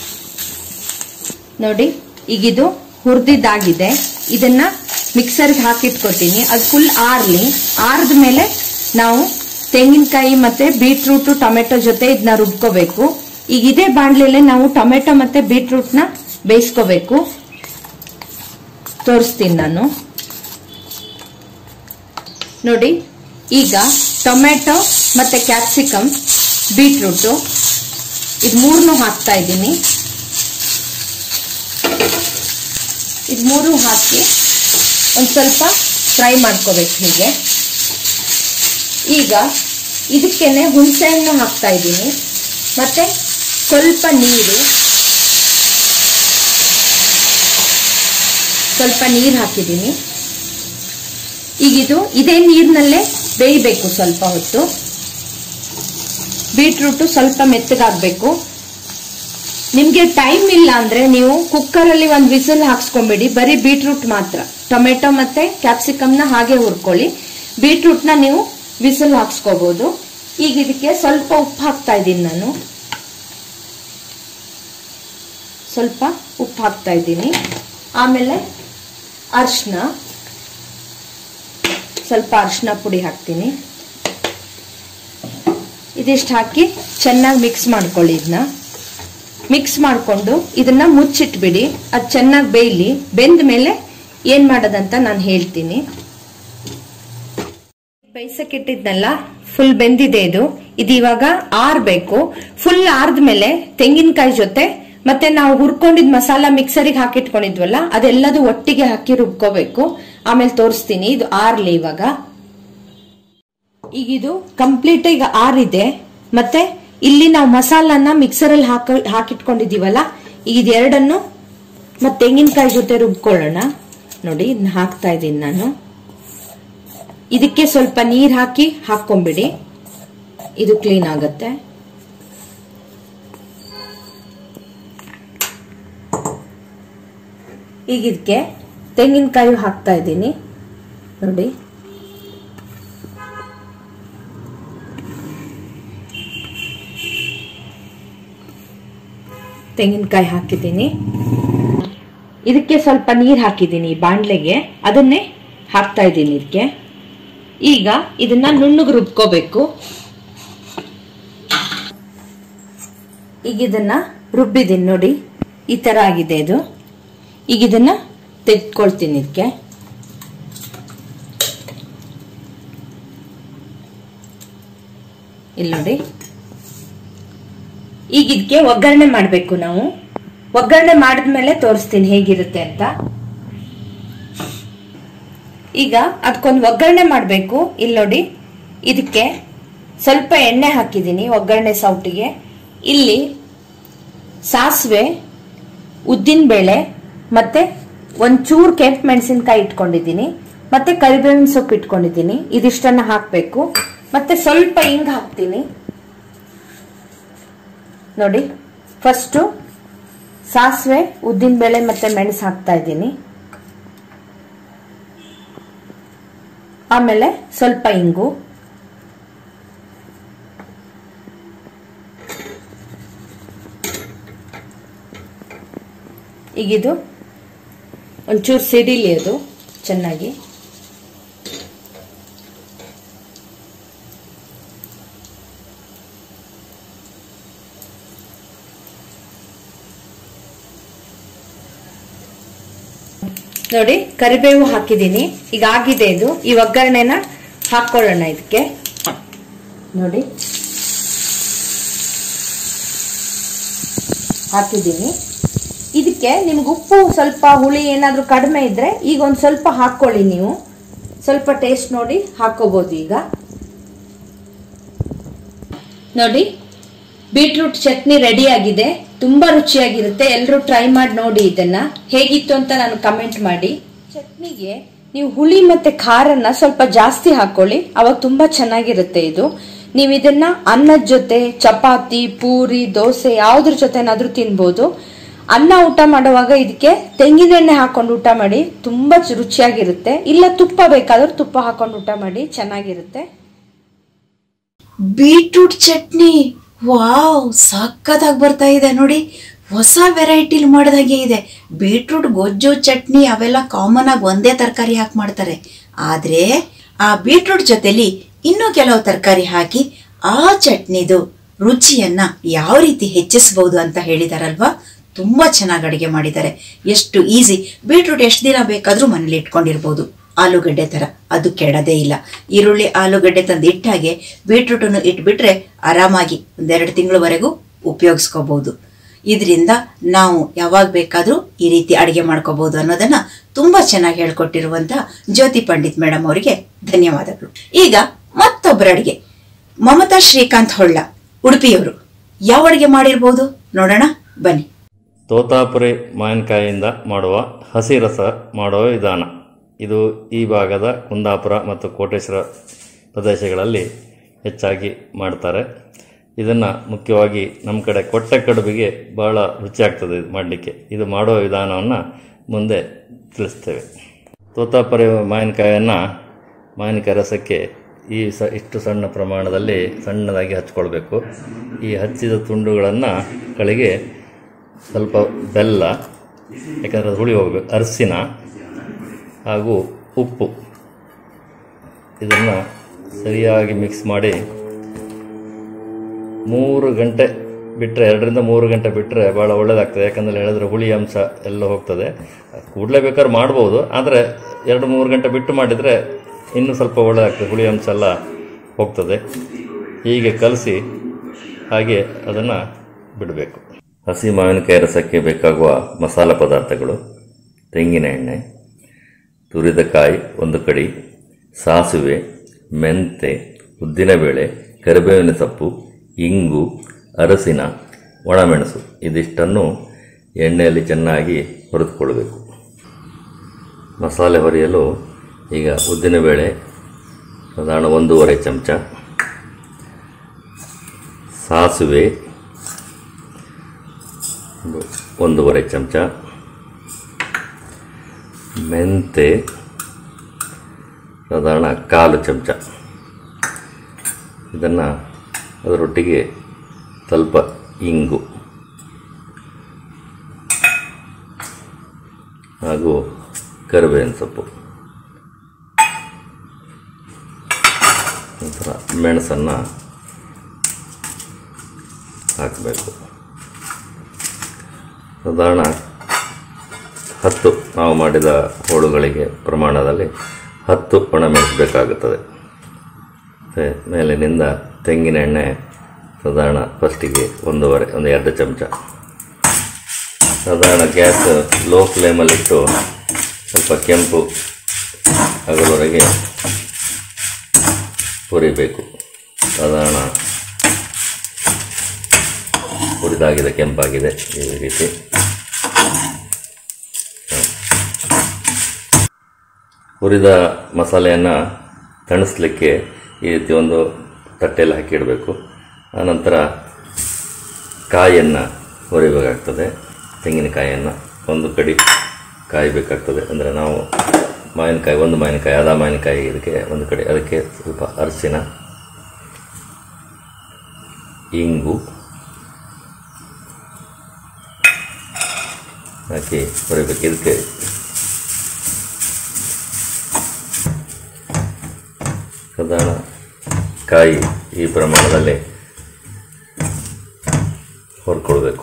ನೋಡಿ ಈಗಿದು ಹುರಿದಿದ್ದಾಗಿದೆ ಇದನ್ನ ಮಿಕ್ಸರ್ಗೆ ಹಾಕಿಟ್ಕೊತೀನಿ ಅದು ಫುಲ್ ಆರ್ಲಿ ಆರ್ದ ಮೇಲೆ ನಾವು ತೆಂಗಿನಕಾಯಿ ಮತ್ತೆ ಬೀಟ್ರೂಟ್ ಟೊಮೆಟೊ ಜೊತೆ ಇದನ್ನ ರುಬ್ಕೋಬೇಕು ಈಗ ಇದೇ ಬಾಣ್ಲೆಲೆ ನಾವು ಟೊಮೆಟೊ ಮತ್ತೆ ಬೀಟ್ರೂಟ್ ನ ಬೇಯಿಸ್ಕೋಬೇಕು ತೋರಿಸ್ತೀನಿ ನಾನು ನೋಡಿ ಈಗ ಟೊಮೆಟೊ ಮತ್ತೆ ಕ್ಯಾಪ್ಸಿಕಮ್ ಬೀಟ್ರೂಟು ಇದು ಮೂರನ್ನು ಹಾಕ್ತಾ ಇದ್ದೀನಿ ಇದು ಮೂರು ಹಾಕಿ ಒಂದು ಸ್ವಲ್ಪ ಫ್ರೈ ಮಾಡ್ಕೋಬೇಕು ಹೀಗೆ ಈಗ ಇದಕ್ಕೇನೆ ಹುಣಸೆ ಹಣ್ಣು ಹಾಕ್ತಾ ಇದ್ದೀನಿ ಮತ್ತೆ ಸ್ವಲ್ಪ ನೀರು ಸ್ವಲ್ಪ ನೀರು ಹಾಕಿದ್ದೀನಿ ಈಗಿದು ಇದೇ ನೀರಿನಲ್ಲೇ ಬೇಯಬೇಕು ಸ್ವಲ್ಪ ಹೊತ್ತು ಬೀಟ್ರೂಟು ಸ್ವಲ್ಪ ಮೆತ್ತಗಾಗಬೇಕು ನಿಮ್ಗೆ ಟೈಮ್ ಇಲ್ಲ ಅಂದ್ರೆ ನೀವು ಕುಕ್ಕರ್ ಅಲ್ಲಿ ಒಂದು ವಿಸಿಲ್ ಹಾಕ್ಸ್ಕೊಂಬಿಡಿ ಬರೀ ಬೀಟ್ರೂಟ್ ಮಾತ್ರ ಟೊಮೆಟೊ ಮತ್ತೆ ಕ್ಯಾಪ್ಸಿಕಮ್ ನ ಹಾಗೆ ಹುರ್ಕೊಳ್ಳಿ ಬೀಟ್ರೂಟ್ ನ ನೀವು ವಿಸಿಲ್ ಹಾಕ್ಸ್ಕೋಬಹುದು ಈಗ ಇದಕ್ಕೆ ಸ್ವಲ್ಪ ಉಪ್ಪು ಹಾಕ್ತಾ ಇದ್ದೀನಿ ನಾನು ಸ್ವಲ್ಪ ಉಪ್ಪು ಹಾಕ್ತಾ ಇದ್ದೀನಿ ಆಮೇಲೆ ಅರ್ಶಿನ ಸ್ವಲ್ಪ ಅರ್ಶಿನ ಪುಡಿ ಹಾಕ್ತೀನಿ ಇದಿಷ್ಟು ಹಾಕಿ ಚೆನ್ನಾಗಿ ಮಿಕ್ಸ್ ಮಾಡ್ಕೊಳ್ಳಿ ಇದನ್ನ ಮಿಕ್ಸ್ ಮಾಡಿಕೊಂಡು ಇದನ್ನ ಮುಚ್ಚಿಟ್ಬಿಡಿ ಅದು ಚೆನ್ನಾಗಿ ಬೇಯಲಿ ಬೆಂದ ಮೇಲೆ ಏನ್ ಮಾಡೋದಂತ ನಾನು ಹೇಳ್ತೀನಿ ಬೇಯಿಸಕ್ಕಿಟ್ಟಿದ್ನಲ್ಲ ಫುಲ್ ಬೆಂದಿದೆ ಇದು ಇದು ಇವಾಗ ಆರ್ಬೇಕು ಫುಲ್ ಆರ್ದ್ಮೇಲೆ ತೆಂಗಿನಕಾಯಿ ಜೊತೆ ಮತ್ತೆ ನಾವು ಹುರ್ಕೊಂಡಿದ್ ಮಸಾಲ ಮಿಕ್ಸರಿಗೆ ಹಾಕಿಟ್ಕೊಂಡಿದ್ವಲ್ಲ ಅದೆಲ್ಲದು ಒಟ್ಟಿಗೆ ಹಾಕಿ ರುಬ್ಕೋಬೇಕು ಆಮೇಲೆ ತೋರಿಸ್ತೀನಿ ಇದು ಆರ್ಲಿ ಇವಾಗ ಈಗ ಇದು ಕಂಪ್ಲೀಟ್ ಈಗ ಆರಿದೆ ಮತ್ತೆ ಇಲ್ಲಿ ನಾವು ಮಸಾಲನ ಮಿಕ್ಸರ್ ಅಲ್ಲಿ ಹಾಕ ಹಾಕಿಟ್ಕೊಂಡಿದೀವಲ್ಲ ಈಗ ಇದೆರಡನ್ನು ಮತ್ತೆ ತೆಂಗಿನಕಾಯಿ ಜೊತೆ ರುಬ್ಕೊಳ್ಳೋಣ ನೋಡಿ ಇದನ್ನ ಹಾಕ್ತಾ ಇದ್ದೀನಿ ನಾನು ಇದಕ್ಕೆ ಸ್ವಲ್ಪ ನೀರ್ ಹಾಕಿ ಹಾಕೊಂಬಿಡಿ ಇದು ಕ್ಲೀನ್ ಆಗತ್ತೆ ಈಗ ಇದಕ್ಕೆ ತೆಂಗಿನಕಾಯಿ ಹಾಕ್ತಾ ಇದ್ದೀನಿ ನೋಡಿ ತೆಂಗಿನಕಾಯಿ ಹಾಕಿದ್ದೀನಿ ಇದಕ್ಕೆ ಸ್ವಲ್ಪ ನೀರ್ ಹಾಕಿದ್ದೀನಿ ಬಾಣ್ಲೆಗೆ ಅದನ್ನೇ ಹಾಕ್ತಾ ಇದ್ದೀನಿ ಇದಕ್ಕೆ ಈಗ ಇದನ್ನ ನುಣ್ಣಗೆ ರುಬ್ಕೋಬೇಕು ಈಗ ಇದನ್ನ ರುಬ್ಬಿದ್ದೀನಿ ನೋಡಿ ಈ ತರ ಆಗಿದೆ ಇದು ಈಗ ಇದನ್ನ ತೆಗೆದ್ಕೊಳ್ತೀನಿ ಇದಕ್ಕೆ ಇಲ್ಲಿ ನೋಡಿ ಈಗ ಇದಕ್ಕೆ ಒಗ್ಗರಣೆ ಮಾಡಬೇಕು ನಾವು ಒಗ್ಗರಣೆ ಮಾಡಿದ್ಮೇಲೆ ತೋರಿಸ್ತೀನಿ ಹೇಗಿರುತ್ತೆ ಅಂತ ಈಗ ಅದಕ್ಕೊಂದು ಒಗ್ಗರಣೆ ಮಾಡಬೇಕು ಇಲ್ಲಿ ನೋಡಿ ಇದಕ್ಕೆ ಸ್ವಲ್ಪ ಎಣ್ಣೆ ಹಾಕಿದ್ದೀನಿ ಒಗ್ಗರಣೆ ಸೌಟಿಗೆ ಇಲ್ಲಿ ಸಾಸಿವೆ ಉದ್ದಿನ ಬೇಳೆ ಮತ್ತೆ ಒಂಚೂರು ಕೆಂಪು ಮೆಣಸಿನ್ಕಾಯಿ ಇಟ್ಕೊಂಡಿದ್ದೀನಿ ಮತ್ತೆ ಕರಿಬೇವಿನ ಸೊಪ್ಪು ಇಟ್ಕೊಂಡಿದ್ದೀನಿ ಇದಿಷ್ಟನ್ನ ಹಾಕಬೇಕು ಮತ್ತೆ ಸ್ವಲ್ಪ ಹಿಂಗ್ ಹಾಕ್ತೀನಿ ನೋಡಿ ಫಸ್ಟು ಸಾಸಿವೆ ಉದ್ದಿನ ಬೇಳೆ ಮತ್ತೆ ಮೆಣಸು ಹಾಕ್ತಾ ಇದ್ದೀನಿ ಆಮೇಲೆ ಸ್ವಲ್ಪ ಇಂಗು ಈಗಿದು ಒಂಚೂರು ಸಿಡಿಲಿ ಅದು ಚೆನ್ನಾಗಿ ನೋಡಿ ಕರಿಬೇವು ಹಾಕಿದ್ದೀನಿ ಈಗ ಆಗಿದೆ ಇದು ಈ ಒಗ್ಗರಣೆನ ಹಾಕೊಳ್ಳೋಣ ಇದಕ್ಕೆ ನೋಡಿ ಹಾಕಿದ್ದೀನಿ ಇದಕ್ಕೆ ನಿಮ್ಗೆ ಉಪ್ಪು ಸ್ವಲ್ಪ ಹುಳಿ ಏನಾದ್ರೂ ಕಡಿಮೆ ಇದ್ರೆ ಈಗ ಒಂದ್ ಸ್ವಲ್ಪ ಹಾಕೊಳ್ಳಿ ನೀವು ಸ್ವಲ್ಪ ಟೇಸ್ಟ್ ನೋಡಿ ಹಾಕೋಬಹುದು ಈಗ ನೋಡಿ ಬೀಟ್ರೂಟ್ ಚಟ್ನಿ ರೆಡಿ ಆಗಿದೆ ತುಂಬಾ ರುಚಿಯಾಗಿರುತ್ತೆ ಎಲ್ಲರೂ ಟ್ರೈ ಮಾಡಿ ನೋಡಿ ಇದನ್ನ ಹೇಗಿತ್ತು ಅಂತ ನಾನು ಕಮೆಂಟ್ ಮಾಡಿ ಚಟ್ನಿಗೆ ನೀವು ಹುಳಿ ಮತ್ತೆ ಖಾರನ್ನ ಸ್ವಲ್ಪ ಜಾಸ್ತಿ ಹಾಕೊಳ್ಳಿ ಅವಾಗ ತುಂಬಾ ಚೆನ್ನಾಗಿರುತ್ತೆ ಇದು ನೀವು ಇದನ್ನ ಅನ್ನದ ಜೊತೆ ಚಪಾತಿ ಪೂರಿ ದೋಸೆ ಯಾವ್ದ್ರ ಜೊತೆನಾದ್ರೂ ತಿನ್ಬೋದು ಅನ್ನ ಊಟ ಮಾಡುವಾಗ ಇದಕ್ಕೆ ತೆಂಗಿನೆಣ್ಣೆ ಹಾಕೊಂಡು ಊಟ ಮಾಡಿ ತುಂಬಾ ರುಚಿಯಾಗಿರುತ್ತೆ ಇಲ್ಲ ತುಪ್ಪ ಬೇಕಾದ್ರೂ ತುಪ್ಪ ಹಾಕೊಂಡು ಊಟ ಮಾಡಿ ಚೆನ್ನಾಗಿರುತ್ತೆ ಬೀಟ್ರೂಟ್ ಚಟ್ನಿ ವಾವ್ ಸಕ್ಕತ್ತಾಗಿ ಬರ್ತಾ ಇದೆ ನೋಡಿ ಹೊಸ ವೆರೈಟಿಲಿ ಮಾಡಿದಾಗೆ ಇದೆ ಬೀಟ್ರೂಟ್ ಗೊಜ್ಜು ಚಟ್ನಿ ಅವೆಲ್ಲ ಕಾಮನ್ ಆಗಿ ಒಂದೇ ತರಕಾರಿ ಹಾಕಿ ಮಾಡ್ತಾರೆ ಆದ್ರೆ ಆ ಬೀಟ್ರೂಟ್ ಜೊತೆಲಿ ಇನ್ನೂ ಕೆಲವು ತರಕಾರಿ ಹಾಕಿ ಆ ಚಟ್ನಿದು ರುಚಿಯನ್ನ ಯಾವ ರೀತಿ ಹೆಚ್ಚಿಸಬಹುದು ಅಂತ ಹೇಳಿದಾರಲ್ವಾ ತುಂಬಾ ಚೆನ್ನಾಗಿ ಅಡಿಗೆ ಮಾಡಿದ್ದಾರೆ ಎಷ್ಟು ಈಸಿ ಬೀಟ್ರೂಟ್ ಎಷ್ಟು ದಿನ ಬೇಕಾದ್ರೂ ಮನೇಲಿ ಇಟ್ಕೊಂಡಿರ್ಬೋದು ಆಲೂಗಡ್ಡೆ ತರ ಅದು ಕೆಡದೇ ಇಲ್ಲ ಈರುಳ್ಳಿ ಆಲೂಗಡ್ಡೆ ತಂದು ಇಟ್ಟಾಗೆ ಬೀಟ್ರೂಟನ್ನು ಇಟ್ಬಿಟ್ರೆ ಆರಾಮಾಗಿ ಒಂದೆರಡು ತಿಂಗಳವರೆಗೂ ಉಪಯೋಗಿಸ್ಕೋಬಹುದು ಇದರಿಂದ ನಾವು ಯಾವಾಗ ಬೇಕಾದ್ರೂ ಈ ರೀತಿ ಅಡಿಗೆ ಮಾಡ್ಕೋಬಹುದು ಅನ್ನೋದನ್ನ ತುಂಬಾ ಚೆನ್ನಾಗಿ ಹೇಳ್ಕೊಟ್ಟಿರುವಂತ ಜ್ಯೋತಿ ಪಂಡಿತ್ ಮೇಡಮ್ ಅವರಿಗೆ ಧನ್ಯವಾದಗಳು ಈಗ ಮತ್ತೊಬ್ಬರ ಅಡಿಗೆ ಮಮತಾ ಶ್ರೀಕಾಂತ್ ಹೊಳ್ಳ ಉಡುಪಿಯವರು ಯಾವ ಅಡಿಗೆ ಮಾಡಿರ್ಬೋದು ನೋಡೋಣ ಬನ್ನಿ ತೋತಾಪುರಿ ಮಾವಿನಕಾಯಿಯಿಂದ ಮಾಡುವ ಹಸಿ ರಸ ಮಾಡುವ ವಿಧಾನ ಇದು ಈ ಭಾಗದ ಕುಂದಾಪುರ ಮತ್ತು ಕೋಟೇಶ್ವರ ಪ್ರದೇಶಗಳಲ್ಲಿ ಹೆಚ್ಚಾಗಿ ಮಾಡ್ತಾರೆ ಇದನ್ನು ಮುಖ್ಯವಾಗಿ ನಮ್ಮ ಕಡೆ ಕೊಟ್ಟೆ ಕಡುಬಿಗೆ ಬಹಳ ರುಚಿಯಾಗ್ತದೆ ಇದು ಮಾಡಲಿಕ್ಕೆ ಇದು ಮಾಡುವ ವಿಧಾನವನ್ನು ಮುಂದೆ ತಿಳಿಸ್ತೇವೆ ತೋತಾಪುರಿ ಮಾವಿನಕಾಯಿಯನ್ನು ಮಾವಿನಕಾಯಿ ರಸಕ್ಕೆ ಈ ಸ ಇಷ್ಟು ಸಣ್ಣ ಪ್ರಮಾಣದಲ್ಲಿ ಸಣ್ಣದಾಗಿ ಹಚ್ಕೊಳ್ಬೇಕು ಈ ಹಚ್ಚಿದ ತುಂಡುಗಳನ್ನು ಕಳಿಗೆ ಸ್ವಲ್ಪ ಬೆಲ್ಲ ಯಾಕಂದರೆ ಅದು ಹುಳಿ ಹೋಗಬೇಕು ಅರಸಿನ ಹಾಗೂ ಉಪ್ಪು ಇದನ್ನು ಸರಿಯಾಗಿ ಮಿಕ್ಸ್ ಮಾಡಿ ಮೂರು ಗಂಟೆ ಬಿಟ್ಟರೆ ಎರಡರಿಂದ ಮೂರು ಗಂಟೆ ಬಿಟ್ಟರೆ ಭಾಳ ಒಳ್ಳೆಯದಾಗ್ತದೆ ಯಾಕಂದರೆ ಹೇಳಿದ್ರೆ ಹುಳಿ ಅಂಶ ಎಲ್ಲ ಹೋಗ್ತದೆ ಕೂಡಲೇ ಬೇಕಾದ್ರೆ ಮಾಡ್ಬೋದು ಆದರೆ ಎರಡು ಮೂರು ಗಂಟೆ ಬಿಟ್ಟು ಮಾಡಿದರೆ ಇನ್ನೂ ಸ್ವಲ್ಪ ಒಳ್ಳೆಯದಾಗ್ತದೆ ಹುಳಿ ಅಂಶ ಎಲ್ಲ ಹೋಗ್ತದೆ ಹೀಗೆ ಕಲಸಿ ಹಾಗೆ ಅದನ್ನು ಬಿಡಬೇಕು ಹಸಿ ಮಾವಿನಕಾಯಿ ರಸಕ್ಕೆ ಬೇಕಾಗುವ ಮಸಾಲ ಪದಾರ್ಥಗಳು ತೆಂಗಿನ ಎಣ್ಣೆ ತುರಿದ ಕಾಯಿ ಒಂದು ಕಡಿ ಸಾಸಿವೆ ಮೆಂತೆ ಉದ್ದಿನಬೇಳೆ ಕರಿಬೇವಿನ ಸೊಪ್ಪು ಇಂಗು ಅರಸಿನ ಒಣಮೆಣಸು ಇದಿಷ್ಟನ್ನು ಎಣ್ಣೆಯಲ್ಲಿ ಚೆನ್ನಾಗಿ ಹುರಿದುಕೊಳ್ಬೇಕು ಮಸಾಲೆ ಹೊರಿಯಲು ಈಗ ಉದ್ದಿನಬೇಳೆ ಸಾಧಾರಣ ಒಂದೂವರೆ ಚಮಚ ಸಾಸಿವೆ ಒಂದು ಒಂದೂವರೆ ಚಮಚ ಮೆಂತೆ ಸಾಧಾರಣ ಕಾಲು ಚಮಚ ಇದನ್ನು ಅದರೊಟ್ಟಿಗೆ ಸ್ವಲ್ಪ ಇಂಗು ಹಾಗೂ ಕರಿಬೇವಿನ ಸೊಪ್ಪು ನಂತರ ಮೆಣಸನ್ನು ಹಾಕಬೇಕು ಸಾಧಾರಣ ಹತ್ತು ನಾವು ಮಾಡಿದ ಹೋಳುಗಳಿಗೆ ಪ್ರಮಾಣದಲ್ಲಿ ಹತ್ತು ಒಣಮೆಣಸು ಬೇಕಾಗುತ್ತದೆ ಮತ್ತು ಮೇಲಿನಿಂದ ತೆಂಗಿನ ಎಣ್ಣೆ ಸಾಧಾರಣ ಫಸ್ಟಿಗೆ ಒಂದೂವರೆ ಒಂದು ಎರಡು ಚಮಚ ಸಾಧಾರಣ ಗ್ಯಾಸ್ ಲೋ ಫ್ಲೇಮಲ್ಲಿಟ್ಟು ಸ್ವಲ್ಪ ಕೆಂಪು ಆಗೋವರೆಗೆ ಹುರಿಬೇಕು ಸಾಧಾರಣ ಹುರಿದಾಗಿದೆ ಕೆಂಪಾಗಿದೆ ಈ ರೀತಿ ಹುರಿದ ಮಸಾಲೆಯನ್ನು ತಣಿಸ್ಲಿಕ್ಕೆ ಈ ರೀತಿ ಒಂದು ತಟ್ಟೆಯಲ್ಲಿ ಹಾಕಿಡಬೇಕು ಆನಂತರ ಕಾಯಿಯನ್ನು ಹುರಿಬೇಕಾಗ್ತದೆ ತೆಂಗಿನಕಾಯಿಯನ್ನು ಒಂದು ಕಡಿ ಕಾಯಿ ಬೇಕಾಗ್ತದೆ ಅಂದರೆ ನಾವು ಮಾವಿನಕಾಯಿ ಒಂದು ಮಾವಿನಕಾಯಿ ಅದ ಮಾವಿನಕಾಯಿ ಇದಕ್ಕೆ ಒಂದು ಕಡೆ ಅದಕ್ಕೆ ಸ್ವಲ್ಪ ಅರಿಶಿನ ಇಂಗು ಹಾಕಿ ಹುರಿಬೇಕು ಇದಕ್ಕೆ ಸಾಧಾರಣ ಕಾಯಿ ಈ ಪ್ರಮಾಣದಲ್ಲಿ ಹೊರ್ಕೊಳ್ಬೇಕು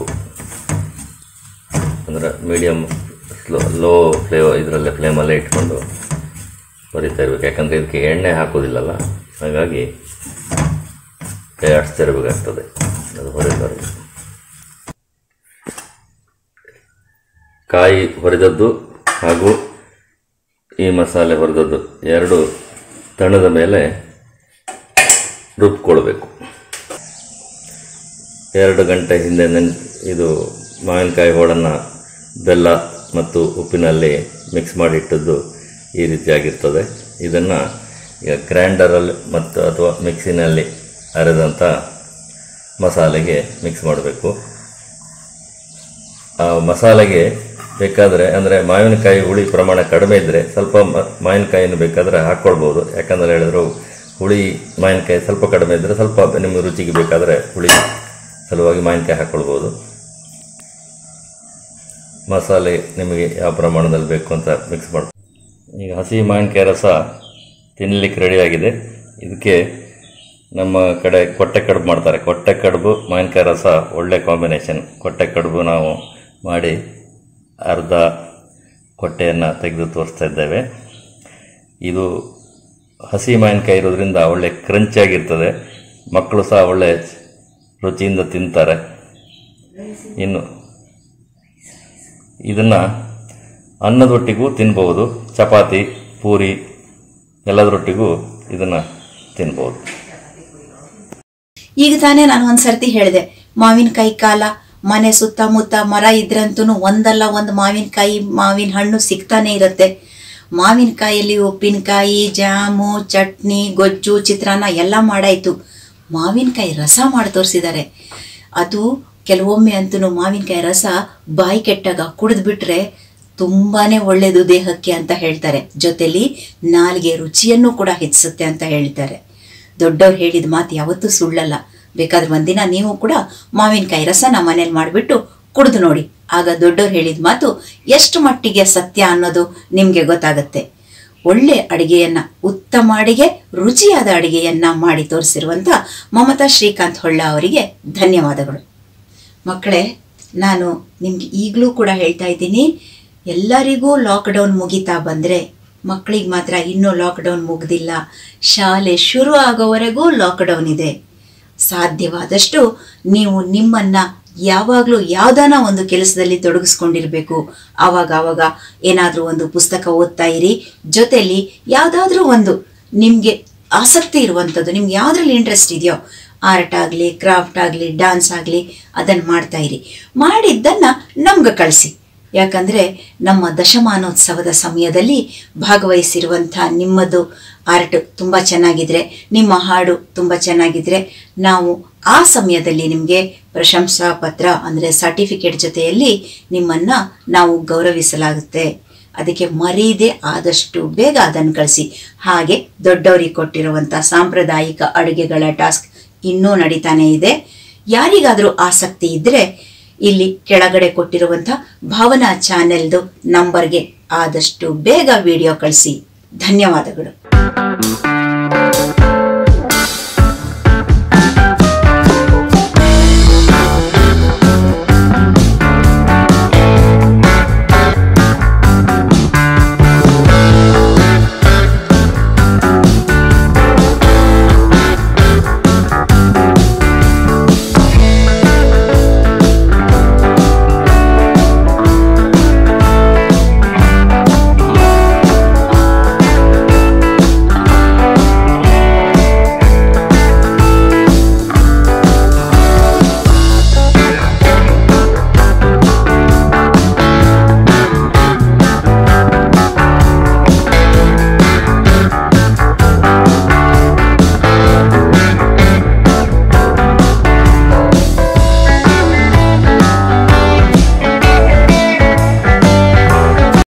ಅಂದರೆ ಮೀಡಿಯಮ್ ಸ್ಲೋ ಲೋ ಫ್ಲೇವ್ ಇದರಲ್ಲೇ ಫ್ಲೇಮಲ್ಲೇ ಇಟ್ಕೊಂಡು ಹೊರಿತಾ ಇರಬೇಕು ಯಾಕಂದರೆ ಇದಕ್ಕೆ ಎಣ್ಣೆ ಹಾಕೋದಿಲ್ಲಲ್ಲ ಹಾಗಾಗಿ ಕೈ ಆಡಿಸ್ತಾ ಇರಬೇಕಾಗ್ತದೆ ಅದು ಹೊರಿದವರೆಗೆ ಕಾಯಿ ಹೊರಿದದ್ದು ಹಾಗೂ ಈ ಮಸಾಲೆ ಹೊರಿದದ್ದು ಎರಡು ತಣದ ಮೇಲೆ ರುಬ್ಕೊಳ್ಬೇಕು ಎರಡು ಗಂಟೆ ಹಿಂದೆ ನೆನ್ ಇದು ಮಾವಿನಕಾಯಿ ಹೋಳನ್ನು ಬೆಲ್ಲ ಮತ್ತು ಉಪ್ಪಿನಲ್ಲಿ ಮಿಕ್ಸ್ ಮಾಡಿಟ್ಟದ್ದು ಈ ರೀತಿಯಾಗಿರ್ತದೆ ಇದನ್ನು ಈಗ ಗ್ರೈಂಡರಲ್ಲಿ ಮತ್ತು ಅಥವಾ ಮಿಕ್ಸಿನಲ್ಲಿ ಅರೆದಂಥ ಮಸಾಲೆಗೆ ಮಿಕ್ಸ್ ಮಾಡಬೇಕು ಆ ಮಸಾಲೆಗೆ ಬೇಕಾದರೆ ಅಂದರೆ ಮಾವಿನಕಾಯಿ ಹುಳಿ ಪ್ರಮಾಣ ಕಡಿಮೆ ಇದ್ದರೆ ಸ್ವಲ್ಪ ಮ- ಮಾವಿನಕಾಯಿಯನ್ನು ಬೇಕಾದರೆ ಹಾಕ್ಕೊಳ್ಬೋದು ಯಾಕಂದರೆ ಹೇಳಿದ್ರು ಹುಳಿ ಮಾವಿನಕಾಯಿ ಸ್ವಲ್ಪ ಕಡಿಮೆ ಇದ್ದರೆ ಸ್ವಲ್ಪ ನಿಮ್ಮ ರುಚಿಗೆ ಬೇಕಾದರೆ ಹುಳಿ ಸಲುವಾಗಿ ಮಾವಿನಕಾಯಿ ಹಾಕ್ಕೊಳ್ಬೋದು ಮಸಾಲೆ ನಿಮಗೆ ಯಾವ ಪ್ರಮಾಣದಲ್ಲಿ ಬೇಕು ಅಂತ ಮಿಕ್ಸ್ ಮಾಡಿ ಈಗ ಹಸಿ ಮಾವಿನಕಾಯಿ ರಸ ತಿನ್ನಲಿಕ್ಕೆ ರೆಡಿಯಾಗಿದೆ ಇದಕ್ಕೆ ನಮ್ಮ ಕಡೆ ಕೊಟ್ಟೆ ಕಡುಬು ಮಾಡ್ತಾರೆ ಕೊಟ್ಟೆ ಕಡುಬು ಮಾವಿನಕಾಯಿ ರಸ ಒಳ್ಳೆ ಕಾಂಬಿನೇಷನ್ ಕೊಟ್ಟೆ ಕಡುಬು ನಾವು ಮಾಡಿ ಅರ್ಧ ಕೊಟ್ಟೆಯನ್ನು ತೆಗೆದು ತೋರಿಸ್ತಾ ಇದ್ದೇವೆ ಇದು ಹಸಿ ಮಾವಿನಕಾಯಿ ಇರೋದ್ರಿಂದ ಒಳ್ಳೆ ಕ್ರಂಚಿಯಾಗಿರ್ತದೆ ಮಕ್ಕಳು ಸಹ ಒಳ್ಳೆ ರುಚಿಯಿಂದ ತಿಂತಾರೆ ಇನ್ನು ಇದನ್ನು ಅನ್ನದೊಟ್ಟಿಗೂ ತಿನ್ಬೋದು ಚಪಾತಿ ಪೂರಿ ಎಲ್ಲದರೊಟ್ಟಿಗೂ ಇದನ್ನು ತಿನ್ಬೋದು ಈಗ ತಾನೇ ನಾನು ಒಂದ್ಸರ್ತಿ ಹೇಳಿದೆ ಮಾವಿನಕಾಯಿ ಕಾಲ ಮನೆ ಸುತ್ತಮುತ್ತ ಮರ ಇದ್ರಂತೂ ಒಂದಲ್ಲ ಒಂದು ಮಾವಿನಕಾಯಿ ಮಾವಿನ ಹಣ್ಣು ಸಿಗ್ತಾನೆ ಇರುತ್ತೆ ಮಾವಿನಕಾಯಲ್ಲಿ ಉಪ್ಪಿನಕಾಯಿ ಜಾಮು ಚಟ್ನಿ ಗೊಜ್ಜು ಚಿತ್ರಾನ್ನ ಎಲ್ಲ ಮಾಡಾಯ್ತು ಮಾವಿನಕಾಯಿ ರಸ ಮಾಡಿ ತೋರಿಸಿದ್ದಾರೆ ಅದು ಕೆಲವೊಮ್ಮೆ ಅಂತೂ ಮಾವಿನಕಾಯಿ ರಸ ಬಾಯಿ ಕೆಟ್ಟಾಗ ಕುಡಿದ್ಬಿಟ್ರೆ ತುಂಬಾನೇ ಒಳ್ಳೆಯದು ದೇಹಕ್ಕೆ ಅಂತ ಹೇಳ್ತಾರೆ ಜೊತೆಲಿ ನಾಲಿಗೆ ರುಚಿಯನ್ನು ಕೂಡ ಹೆಚ್ಚಿಸುತ್ತೆ ಅಂತ ಹೇಳ್ತಾರೆ ದೊಡ್ಡವ್ರು ಹೇಳಿದ ಮಾತು ಯಾವತ್ತೂ ಸುಳ್ಳಲ್ಲ ಬೇಕಾದ್ರೆ ಒಂದಿನ ನೀವು ಕೂಡ ಮಾವಿನಕಾಯಿ ರಸ ನಮ್ಮ ಮನೇಲಿ ಮಾಡಿಬಿಟ್ಟು ಕುಡಿದು ನೋಡಿ ಆಗ ದೊಡ್ಡವ್ರು ಹೇಳಿದ ಮಾತು ಎಷ್ಟು ಮಟ್ಟಿಗೆ ಸತ್ಯ ಅನ್ನೋದು ನಿಮಗೆ ಗೊತ್ತಾಗುತ್ತೆ ಒಳ್ಳೆ ಅಡಿಗೆಯನ್ನ ಉತ್ತಮ ಅಡಿಗೆ ರುಚಿಯಾದ ಅಡಿಗೆಯನ್ನ ಮಾಡಿ ತೋರಿಸಿರುವಂತ ಮಮತಾ ಶ್ರೀಕಾಂತ್ ಹೊಳ್ಳ ಅವರಿಗೆ ಧನ್ಯವಾದಗಳು ಮಕ್ಕಳೇ ನಾನು ನಿಮ್ಗೆ ಈಗಲೂ ಕೂಡ ಹೇಳ್ತಾ ಇದ್ದೀನಿ ಎಲ್ಲರಿಗೂ ಲಾಕ್ಡೌನ್ ಮುಗಿತಾ ಬಂದರೆ ಮಕ್ಕಳಿಗೆ ಮಾತ್ರ ಇನ್ನೂ ಲಾಕ್ಡೌನ್ ಮುಗ್ದಿಲ್ಲ ಶಾಲೆ ಶುರು ಆಗೋವರೆಗೂ ಲಾಕ್ಡೌನ್ ಇದೆ ಸಾಧ್ಯವಾದಷ್ಟು ನೀವು ನಿಮ್ಮನ್ನ ಯಾವಾಗಲೂ ಯಾವ್ದಾನ ಒಂದು ಕೆಲಸದಲ್ಲಿ ತೊಡಗಿಸ್ಕೊಂಡಿರ್ಬೇಕು ಆವಾಗ ಆವಾಗ ಏನಾದರೂ ಒಂದು ಪುಸ್ತಕ ಓದ್ತಾ ಇರಿ ಜೊತೆಲಿ ಯಾವುದಾದ್ರೂ ಒಂದು ನಿಮಗೆ ಆಸಕ್ತಿ ಇರುವಂಥದ್ದು ನಿಮ್ಗೆ ಯಾವುದ್ರಲ್ಲಿ ಇಂಟ್ರೆಸ್ಟ್ ಇದೆಯೋ ಆರ್ಟ್ ಆಗಲಿ ಕ್ರಾಫ್ಟ್ ಆಗಲಿ ಡಾನ್ಸ್ ಆಗಲಿ ಅದನ್ನು ಮಾಡ್ತಾ ಇರಿ ಮಾಡಿದ್ದನ್ನು ನಮ್ಗೆ ಕಳಿಸಿ ಯಾಕಂದರೆ ನಮ್ಮ ದಶಮಾನೋತ್ಸವದ ಸಮಯದಲ್ಲಿ ಭಾಗವಹಿಸಿರುವಂಥ ನಿಮ್ಮದು ಆರ್ಟ್ ತುಂಬ ಚೆನ್ನಾಗಿದ್ರೆ ನಿಮ್ಮ ಹಾಡು ತುಂಬ ಚೆನ್ನಾಗಿದ್ರೆ ನಾವು ಆ ಸಮಯದಲ್ಲಿ ನಿಮಗೆ ಪ್ರಶಂಸಾ ಪತ್ರ ಅಂದರೆ ಸರ್ಟಿಫಿಕೇಟ್ ಜೊತೆಯಲ್ಲಿ ನಿಮ್ಮನ್ನು ನಾವು ಗೌರವಿಸಲಾಗುತ್ತೆ ಅದಕ್ಕೆ ಮರೀದೆ ಆದಷ್ಟು ಬೇಗ ಅದನ್ನು ಕಳಿಸಿ ಹಾಗೆ ದೊಡ್ಡವರಿಗೆ ಕೊಟ್ಟಿರುವಂಥ ಸಾಂಪ್ರದಾಯಿಕ ಅಡುಗೆಗಳ ಟಾಸ್ಕ್ ಇನ್ನೂ ನಡೀತಾನೆ ಇದೆ ಯಾರಿಗಾದರೂ ಆಸಕ್ತಿ ಇದ್ದರೆ ಇಲ್ಲಿ ಕೆಳಗಡೆ ಕೊಟ್ಟಿರುವಂಥ ಭಾವನಾ ಚಾನೆಲ್ದು ನಂಬರ್ಗೆ ಆದಷ್ಟು ಬೇಗ ವಿಡಿಯೋ ಕಳಿಸಿ ಧನ್ಯವಾದಗಳು